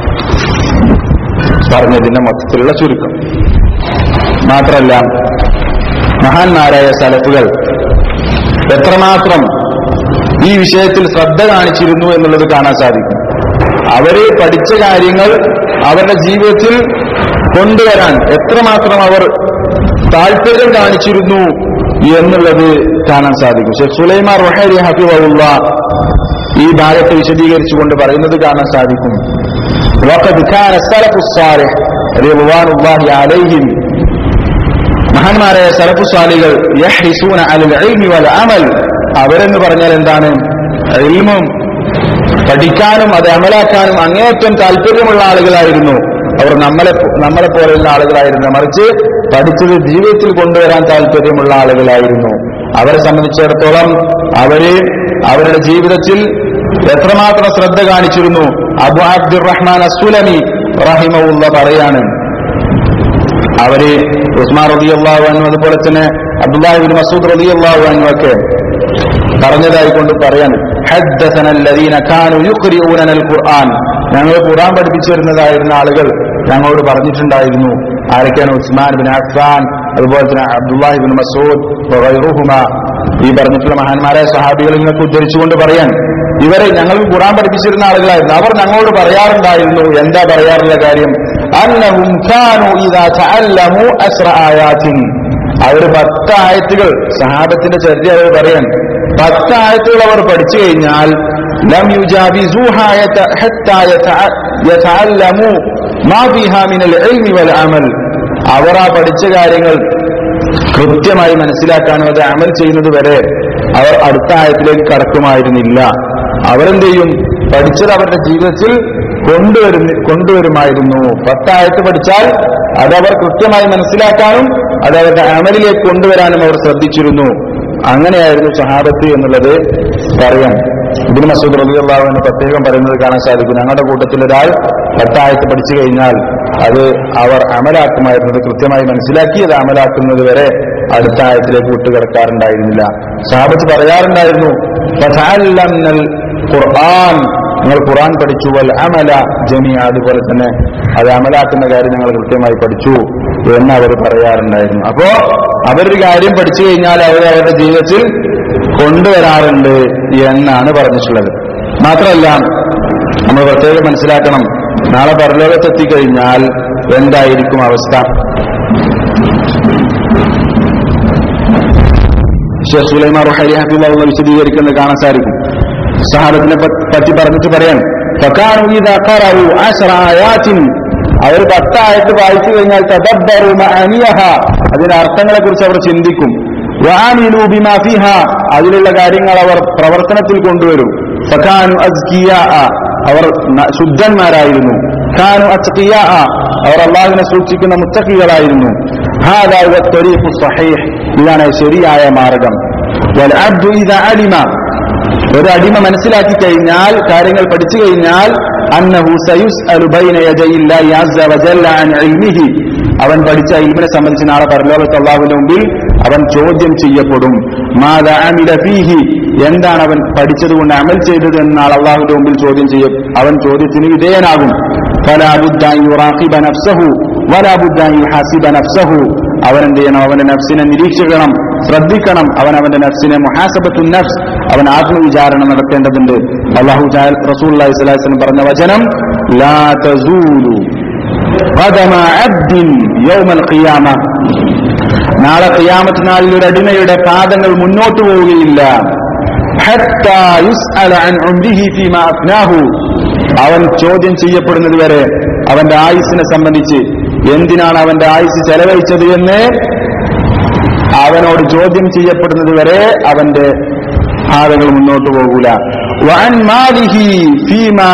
പറഞ്ഞതിന്റെ മൊത്തത്തിലുള്ള ചുരുക്കം മാത്രമല്ല മഹാന്മാരായ സലഫുകൾ എത്രമാത്രം ഈ വിഷയത്തിൽ ശ്രദ്ധ കാണിച്ചിരുന്നു എന്നുള്ളത് കാണാൻ സാധിക്കും അവര് പഠിച്ച കാര്യങ്ങൾ അവരുടെ ജീവിതത്തിൽ കൊണ്ടുവരാൻ എത്രമാത്രം അവർ താല്പര്യം കാണിച്ചിരുന്നു എന്നുള്ളത് കാണാൻ സാധിക്കും ഷെഖ് സുലൈമാൻ റൊഹരി ഹഫിയുള്ള ഈ ഭാഗത്ത് വിശദീകരിച്ചുകൊണ്ട് പറയുന്നത് കാണാൻ സാധിക്കും وقد كان السلف الصالح رضوان الله عليهم മഹാന്മാരായ സലഫു സ്വാലികൾ യഹ്രിസൂന അലൽ ഇൽമി വൽ അമൽ അവരെന്ന് പറഞ്ഞാൽ എന്താണ് ഇൽമും പഠിക്കാനും അത് അമലാക്കാനും അങ്ങേയറ്റം താല്പര്യമുള്ള ആളുകളായിരുന്നു അവർ നമ്മളെ നമ്മളെ പോലെയുള്ള ആളുകളായിരുന്നു മറിച്ച് പഠിച്ചത് ജീവിതത്തിൽ കൊണ്ടുവരാൻ താല്പര്യമുള്ള ആളുകളായിരുന്നു അവരെ സംബന്ധിച്ചിടത്തോളം അവര് അവരുടെ ജീവിതത്തിൽ എത്രമാത്രം ശ്രദ്ധ കാണിച്ചിരുന്നു അബു അബ്ദുറഹ്മാൻ അസുലമി റഹിമുള്ള പറയാണ് അവര് ഉസ്മാൻ റബി അള്ളാഹു അന്നു അതുപോലെ തന്നെ അബ്ദുല്ലാഹിബിൻ മസൂദ് റബി അള്ളാഹു അന്നു ഒക്കെ പറഞ്ഞതായി കൊണ്ട് പറയാൻ حدثنا الذين كانوا يقرؤون القرآن ഞങ്ങൾ ഖുർആൻ പഠിപ്പിച്ചു വരുന്നതായിരുന്ന ആളുകൾ ഞങ്ങളോട് പറഞ്ഞിട്ടുണ്ടായിരുന്നു ആരൊക്കെയാണ് ഉസ്മാൻ ബിൻ അഫ്സാൻ അതുപോലെ തന്നെ അബ്ദുല്ലാഹി ബിൻ മസൂദ് വഗൈറുഹുമ ഈ പറഞ്ഞിട്ടുള്ള മഹാന്മാരായ സഹാബികളിൽ നിന്നൊക്കെ ഉദ്ധരിച്ചുകൊണ്ട് പറയാൻ ഇവരെ ഞങ്ങൾ ഖുർആൻ പഠിപ്പിച്ചിരുന്ന ആളുകളായിരുന്നു അവർ ഞങ്ങളോട് പറയാറുണ്ടായിരുന്നു എന്താ പറയാറുള്ള കാര്യം അന്നഹും കാനു ഇദാ തഅല്ലമു അസ്റ ആയാത്തിൻ അവർ പത്ത് ആയത്തുകൾ സഹാബത്തിന്റെ ചരിത്രം അവർ പറയാൻ പത്ത് ആയത്തുകൾ അവർ പഠിച്ചു കഴിഞ്ഞാൽ ലം യുജാബിസൂഹാ യത- ഹത്താ യതഅ- യതഅല്ലമു മാ ഫീഹാ മിനൽ ഇൽമി വൽ അമൽ അവർ ആ പഠിച്ച കാര്യങ്ങൾ കൃത്യമായി മനസ്സിലാക്കാനും അത് അമൽ ചെയ്യുന്നത് വരെ അവർ അടുത്ത ആയത്തിലേക്ക് കടക്കുമായിരുന്നില്ല അവരെന്ത് ചെയ്യും പഠിച്ചത് അവരുടെ ജീവിതത്തിൽ കൊണ്ടുവരുന്ന കൊണ്ടുവരുമായിരുന്നു പത്തായത്ത് പഠിച്ചാൽ അതവർ കൃത്യമായി മനസ്സിലാക്കാനും അത് അവരുടെ അമലിലേക്ക് കൊണ്ടുവരാനും അവർ ശ്രദ്ധിച്ചിരുന്നു അങ്ങനെയായിരുന്നു സഹാബത്ത് എന്നുള്ളത് പറയാം ഇബിന് മസൂദ് റബിയുള്ള എന്ന് പ്രത്യേകം പറയുന്നത് കാണാൻ സാധിക്കും ഞങ്ങളുടെ കൂട്ടത്തിൽ ഒരാൾ പത്തായത്ത് പഠിച്ചു കഴിഞ്ഞാൽ അത് അവർ അമലാക്കുമായിരുന്നത് കൃത്യമായി മനസ്സിലാക്കി അത് അമലാക്കുന്നത് വരെ അടുത്ത ആയത്തിലേക്ക് വിട്ടുകിടക്കാറുണ്ടായിരുന്നില്ല സഹാബത്ത് പറയാറുണ്ടായിരുന്നു "ഫതഅല്ലംനൽ ഖുർആൻ നിങ്ങൾ ഖുറാൻ പഠിച്ചു വൽ അമല ജമിയ അതുപോലെ തന്നെ അത് അമലാക്കുന്ന കാര്യം ഞങ്ങൾ കൃത്യമായി പഠിച്ചു എന്ന് അവർ പറയാറുണ്ടായിരുന്നു അപ്പോ അവരൊരു കാര്യം പഠിച്ചു കഴിഞ്ഞാൽ അവർ അവരുടെ ജീവിതത്തിൽ കൊണ്ടുവരാറുണ്ട് എന്നാണ് പറഞ്ഞിട്ടുള്ളത് മാത്രമല്ല നമ്മൾ പ്രത്യേകം മനസ്സിലാക്കണം നാളെ പരലോകത്തെത്തിക്കഴിഞ്ഞാൽ എന്തായിരിക്കും അവസ്ഥ ഷെയ്ഖ് സുലൈമാൻ റുഹൈലി ഹബീബുള്ള വിശദീകരിക്കുന്നത് കാണാൻ സാധിക്കും സഹാബത്തിനെ പ- പറ്റി പറഞ്ഞിട്ട് പറയാൻ فكانوا إذا قرأوا عشر آيات അവർ പത്തായിട്ട് വായിച്ചു കഴിഞ്ഞാൽ തദബ്ബറു മഅനിയഹ അതിന്റെ അർത്ഥങ്ങളെ കുറിച്ച് അവർ ചിന്തിക്കും വആമിലു ബിമാ ഫിഹ അതിലുള്ള കാര്യങ്ങൾ അവർ പ്രവർത്തനത്തിൽ കൊണ്ടുവരും ഫകാനു അസ്കിയാ അവർ ന- ശുദ്ധന്മാരായിരുന്നു ഖാനു അത്ഖിയാ അവർ അള്ളാഹുവിനെ സൂക്ഷിക്കുന്ന മുത്തഖികളായിരുന്നു ഹാദാ ഹുവ ത്വരീഖു സ്വഹീഹ് ഇതാണ് ശരിയായ മാർഗം വൽ അബ്ദു ഇദാ അലിമ ഒരു അടിമ മനസ്സിലാക്കി കഴിഞ്ഞാൽ കാര്യങ്ങൾ പഠിച്ചു കഴിഞ്ഞാൽ അന്നഹു സയുസ്അലു ബൈന യദയില്ലാഹി അസ്സ വജല്ല അൻ ഇൽമിഹി അവൻ പഠിച്ച ഇൽമിനെ സംബന്ധിച്ച് നാളെ പരലോകത്ത് അള്ളാഹുവിന്റെ മുമ്പിൽ അവൻ ചോദ്യം ചെയ്യപ്പെടും മാദ അമില ഫീഹി എന്താണ് അവൻ പഠിച്ചതുകൊണ്ട് അമൽ ചെയ്തത് എന്ന് നാളെ അള്ളാഹുവിന്റെ മുമ്പിൽ ചോദ്യം ചെയ്യും അവൻ ചോദ്യത്തിന് വിധേയനാകും فلا بد أن يراقب نفسه ولا بد أن يحاسب نفسه അവൻ എന്ത് ചെയ്യണം അവന്റെ നഫ്സിനെ നിരീക്ഷിക്കണം ശ്രദ്ധിക്കണം അവൻ അവന്റെ നഫ്സിനെ മുഹാസബത്തു നഫ്സ് അവൻ ആത്മവിചാരണം നടത്തേണ്ടതുണ്ട് അള്ളാഹു റസൂൽ അലൈഹിസ്ലാം പറഞ്ഞ വചനം ലാ തസൂലു قدم عبد يوم القيامة നാളെ ഖിയാമത്ത് നാളിൽ ഒരു അടിമയുടെ പാദങ്ങൾ മുന്നോട്ട് പോവുകയില്ല حتى يسأل عن عمره فيما أفناه അവൻ ചോദ്യം ചെയ്യുന്നത് വരെ അവന്റെ ആയുസ്സിനെ സംബന്ധിച്ച് എന്തിനാണ് അവന്റെ ആയുസ് ചെലവഴിച്ചത് എന്ന് അവനോട് ചോദ്യം ചെയ്യപ്പെടുന്നത് വരെ അവന്റെ പാതകൾ മുന്നോട്ട് പോകൂല വഅൻ മാലിഹി ഫീമാ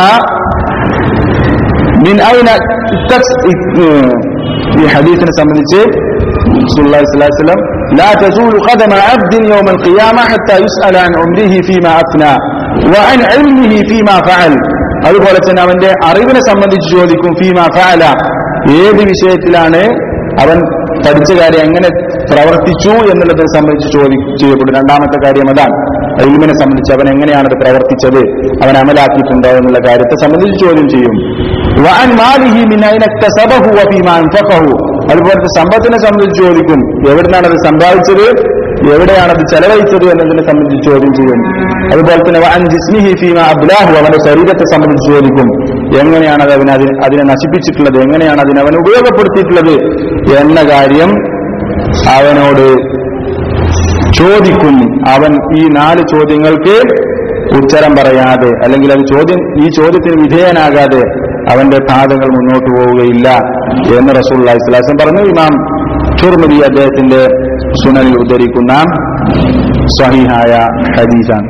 മിൻ ഐന തക്സ് ഈ ഹദീസിനെ സംബന്ധിച്ച് റസൂലുള്ളാഹി സ്വല്ലല്ലാഹു അലൈഹി വസല്ലം لا تزول قدم عبد يوم القيامة حتى يسأل عن عمره فيما أفنى وعن علمه فيما فعل അതുപോലെ തന്നെ അവന്റെ അറിവിനെ സംബന്ധിച്ച് ചോദിക്കും ഫീമ ഫഅല ഏത് വിഷയത്തിലാണ് അവൻ പഠിച്ച കാര്യം എങ്ങനെ പ്രവർത്തിച്ചു എന്നുള്ളതിനെ സംബന്ധിച്ച് ചോദി ചെയ്യപ്പെടും രണ്ടാമത്തെ കാര്യം അതാണ് ഇൽമിനെ സംബന്ധിച്ച് അവൻ എങ്ങനെയാണ് അത് പ്രവർത്തിച്ചത് അവൻ അമലാക്കിയിട്ടുണ്ടോ എന്നുള്ള കാര്യത്തെ സംബന്ധിച്ച് ചോദ്യം ചെയ്യും വഅൻ മാലിഹി മിൻ അയ്ന ഇക്തസബഹു വഫീമാ അൻഫഖഹു അതുപോലത്തെ സമ്പത്തിനെ സംബന്ധിച്ച് ചോദിക്കും എവിടുന്നാണ് അത് സമ്പാദിച്ചത് എവിടെയാണ് അത് ചെലവഴിച്ചത് എന്നതിനെ സംബന്ധിച്ച് ചോദ്യം ചെയ്യും അതുപോലെ തന്നെ വഅൻ ജിസ്മിഹി ഫീമാ അബ്ലാഹു അവന്റെ ശരീരത്തെ സംബന്ധിച്ച് ചോദിക്കും എങ്ങനെയാണ് അത് അവന് അതിനെ അതിനെ നശിപ്പിച്ചിട്ടുള്ളത് എങ്ങനെയാണ് അതിനെ അവൻ ഉപയോഗപ്പെടുത്തിയിട്ടുള്ളത് എന്ന കാര്യം അവനോട് ചോദിക്കും അവൻ ഈ നാല് ചോദ്യങ്ങൾക്ക് ഉത്തരം പറയാതെ അല്ലെങ്കിൽ അത് ചോദ്യം ഈ ചോദ്യത്തിന് വിധേയനാകാതെ അവന്റെ പാതകൾ മുന്നോട്ട് പോവുകയില്ല എന്ന് റസൂൽ ഇസ്ലാസം പറഞ്ഞു ഇമാം ചുർമതി അദ്ദേഹത്തിന്റെ സുനലിൽ ഉദ്ധരിക്കുന്ന സ്വഹീഹായ ഹദീസാണ്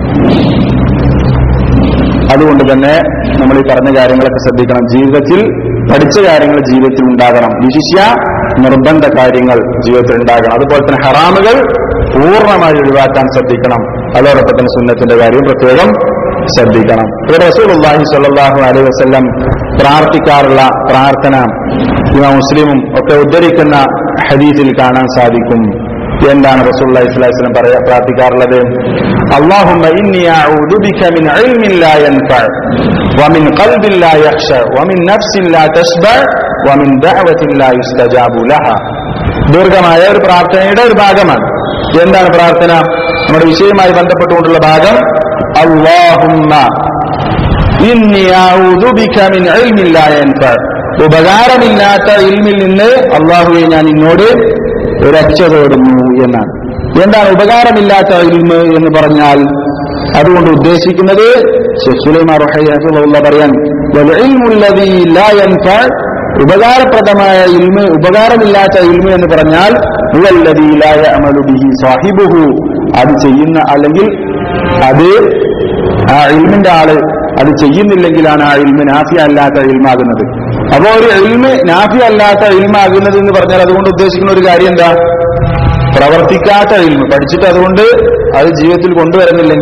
അതുകൊണ്ട് തന്നെ നമ്മൾ ഈ പറഞ്ഞ കാര്യങ്ങളൊക്കെ ശ്രദ്ധിക്കണം ജീവിതത്തിൽ പഠിച്ച കാര്യങ്ങൾ ജീവിതത്തിൽ ഉണ്ടാകണം വിശിഷ്യ നിർബന്ധ കാര്യങ്ങൾ ജീവിതത്തിൽ ഉണ്ടാകണം അതുപോലെ തന്നെ ഹറാമുകൾ പൂർണ്ണമായി ഒഴിവാക്കാൻ ശ്രദ്ധിക്കണം അതോടൊപ്പം തന്നെ സുന്നത്തിന്റെ കാര്യം പ്രത്യേകം ശ്രദ്ധിക്കണം ഇവിടെ റസൂലുള്ളാഹി സ്വല്ലല്ലാഹു അലൈഹി വസല്ലം പ്രാർത്ഥിക്കാറുള്ള പ്രാർത്ഥന ഇമാം മുസ്ലിമും ഒക്കെ ഉദ്ധരിക്കുന്ന ഹദീസിൽ കാണാൻ സാധിക്കും എന്താണ് റസൂലുള്ളാഹി സ്വല്ലല്ലാഹു അലൈഹി വസല്ലം പറയാ പ്രാർത്ഥിക്കാറുള്ളത് اللهم إني أعوذ بك من علم لا ينفع ومن قلب لا يخشع ومن نفس لا تشبع ومن دعوة لا يستجاب لها ദീർഘമായ ഒരു പ്രാർത്ഥനയുടെ ഒരു ഭാഗമാണ് എന്താണ് പ്രാർത്ഥന നമ്മുടെ വിഷയവുമായി ബന്ധപ്പെട്ടുകൊണ്ടുള്ള ഭാഗം അള്ളാഹുമ്മ ഇന്നി അഊദു ബിക മിൻ ഇൽമിൻ ലാ യൻഫഅ ഉപകാരമില്ലാത്ത ഇൽമിൽ നിന്ന് അള്ളാഹുവെ ഞാൻ നിന്നോട് രക്ഷ തേടുന്നു എന്നാണ് എന്താണ് ഉപകാരമില്ലാത്ത ഇൽമ് എന്ന് പറഞ്ഞാൽ അതുകൊണ്ട് ഉദ്ദേശിക്കുന്നത് ഷെയ്ഖ് സുലൈമാൻ റഹ്മത്തുള്ള പറയാൻ വൽഇൽമു അല്ലദീ ലാ യൻഫഅ ഉപകാരപ്രദമായ ഇൽമ് ഉപകാരമില്ലാത്ത ഇൽമ് എന്ന് പറഞ്ഞാൽ ഹുവല്ലദീ ലാ യഅമലു ബിഹി സാഹിബുഹു അത് ചെയ്യുന്ന അല്ലെങ്കിൽ അത് ആ ഇൽമിന്റെ ആള് അത് ചെയ്യുന്നില്ലെങ്കിലാണ് ആ ഇൽമ് നാഫി അല്ലാത്ത ഇൽമാകുന്നത് അപ്പോ ഒരു ഇൽമ് നാഫി അല്ലാത്ത ഇൽമാകുന്നത് എന്ന് പറഞ്ഞാൽ അതുകൊണ്ട് ഉദ്ദേശിക്കുന്ന ഒരു കാര്യം എന്താ പ്രവർത്തിക്കാത്ത ഇൽമ് പഠിച്ചിട്ട് അതുകൊണ്ട് അത് ജീവിതത്തിൽ കൊണ്ടുവരുന്നില്ലെങ്കിൽ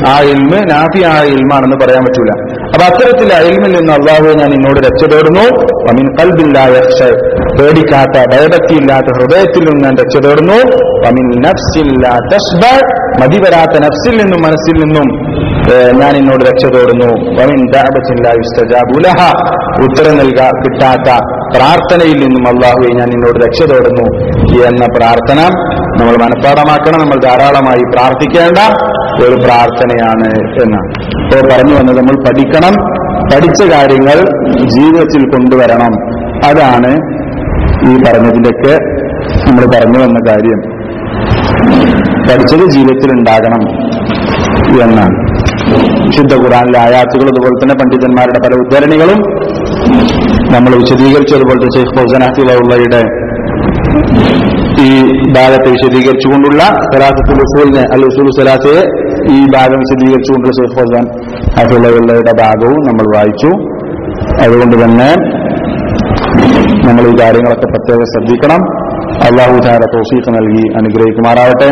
ആ ഇൽമ് നാഫിയായ ഇൽമാണെന്ന് പറയാൻ പറ്റൂല അപ്പൊ അത്തരത്തിൽ ഇൽമിൽ നിന്ന് അള്ളാഹു ഞാൻ നിന്നോട് രക്ഷ തേടുന്നു അമീൻ കൽബില്ലായ പേടിക്കാത്ത ഭയഭക്തിയില്ലാത്ത ഹൃദയത്തിൽ നിന്ന് ഞാൻ രക്ഷ തേടുന്നു അമീൻ നഫ്സില്ലാ തസ്ബ മതി വരാത്ത നഫ്സിൽ നിന്നും മനസ്സിൽ നിന്നും ഏഹ്, ഞാൻ എന്നോട് രക്ഷ തേടുന്നു വമിൻ ദഅബത്തില്ലാ യുസ്തജാബു ലഹ ഉത്തരം നൽകാ കിട്ടാത്ത പ്രാർത്ഥനയിൽ നിന്നും അള്ളാഹുവെ ഞാൻ നിന്നോട് രക്ഷ തേടുന്നു എന്ന പ്രാർത്ഥന നമ്മൾ മനഃപ്പാടമാക്കണം നമ്മൾ ധാരാളമായി പ്രാർത്ഥിക്കേണ്ട ഒരു പ്രാർത്ഥനയാണ് എന്നാണ് ഇപ്പോൾ പറഞ്ഞു വന്നത് നമ്മൾ പഠിക്കണം പഠിച്ച കാര്യങ്ങൾ ജീവിതത്തിൽ കൊണ്ടുവരണം അതാണ് ഈ പറഞ്ഞതിൻ്റെയൊക്കെ നമ്മൾ പറഞ്ഞു വന്ന കാര്യം പഠിച്ചത് ജീവിതത്തിൽ ഉണ്ടാകണം എന്നാണ് വിശുദ്ധ ഖുറാനിലെ ആയാത്തുകൾ അതുപോലെ തന്നെ പണ്ഡിതന്മാരുടെ പല ഉദ്ധരണികളും നമ്മൾ വിശദീകരിച്ചതുപോലത്തെ ഷെയ്ഖ് ഫൗസൻ ഹഫിളുള്ളയുടെ ഈ ഭാഗത്തെ വിശദീകരിച്ചുകൊണ്ടുള്ള സലാസത്തുൽ ഉസൂലിനെ അൽ ഉസൂൽ സലാസയെ ഈ ഭാഗം വിശദീകരിച്ചുകൊണ്ടുള്ള ഷെയ്ഖ് ഫൗസാൻ ഹഫിളുള്ളയുടെ ഭാഗവും നമ്മൾ വായിച്ചു അതുകൊണ്ട് തന്നെ നമ്മൾ ഈ കാര്യങ്ങളൊക്കെ പ്രത്യേകം ശ്രദ്ധിക്കണം അള്ളാഹു താര തോഫീക്ക് നൽകി അനുഗ്രഹിക്കുമാറാവട്ടെ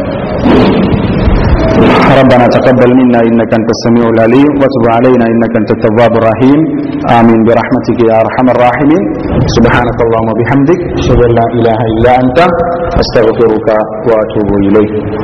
ربنا تقبل منا انك انت السميع العليم وتب علينا انك انت التواب الرحيم امين برحمتك يا ارحم الراحمين سبحانك اللهم وبحمدك اشهد ان لا اله الا انت استغفرك واتوب اليك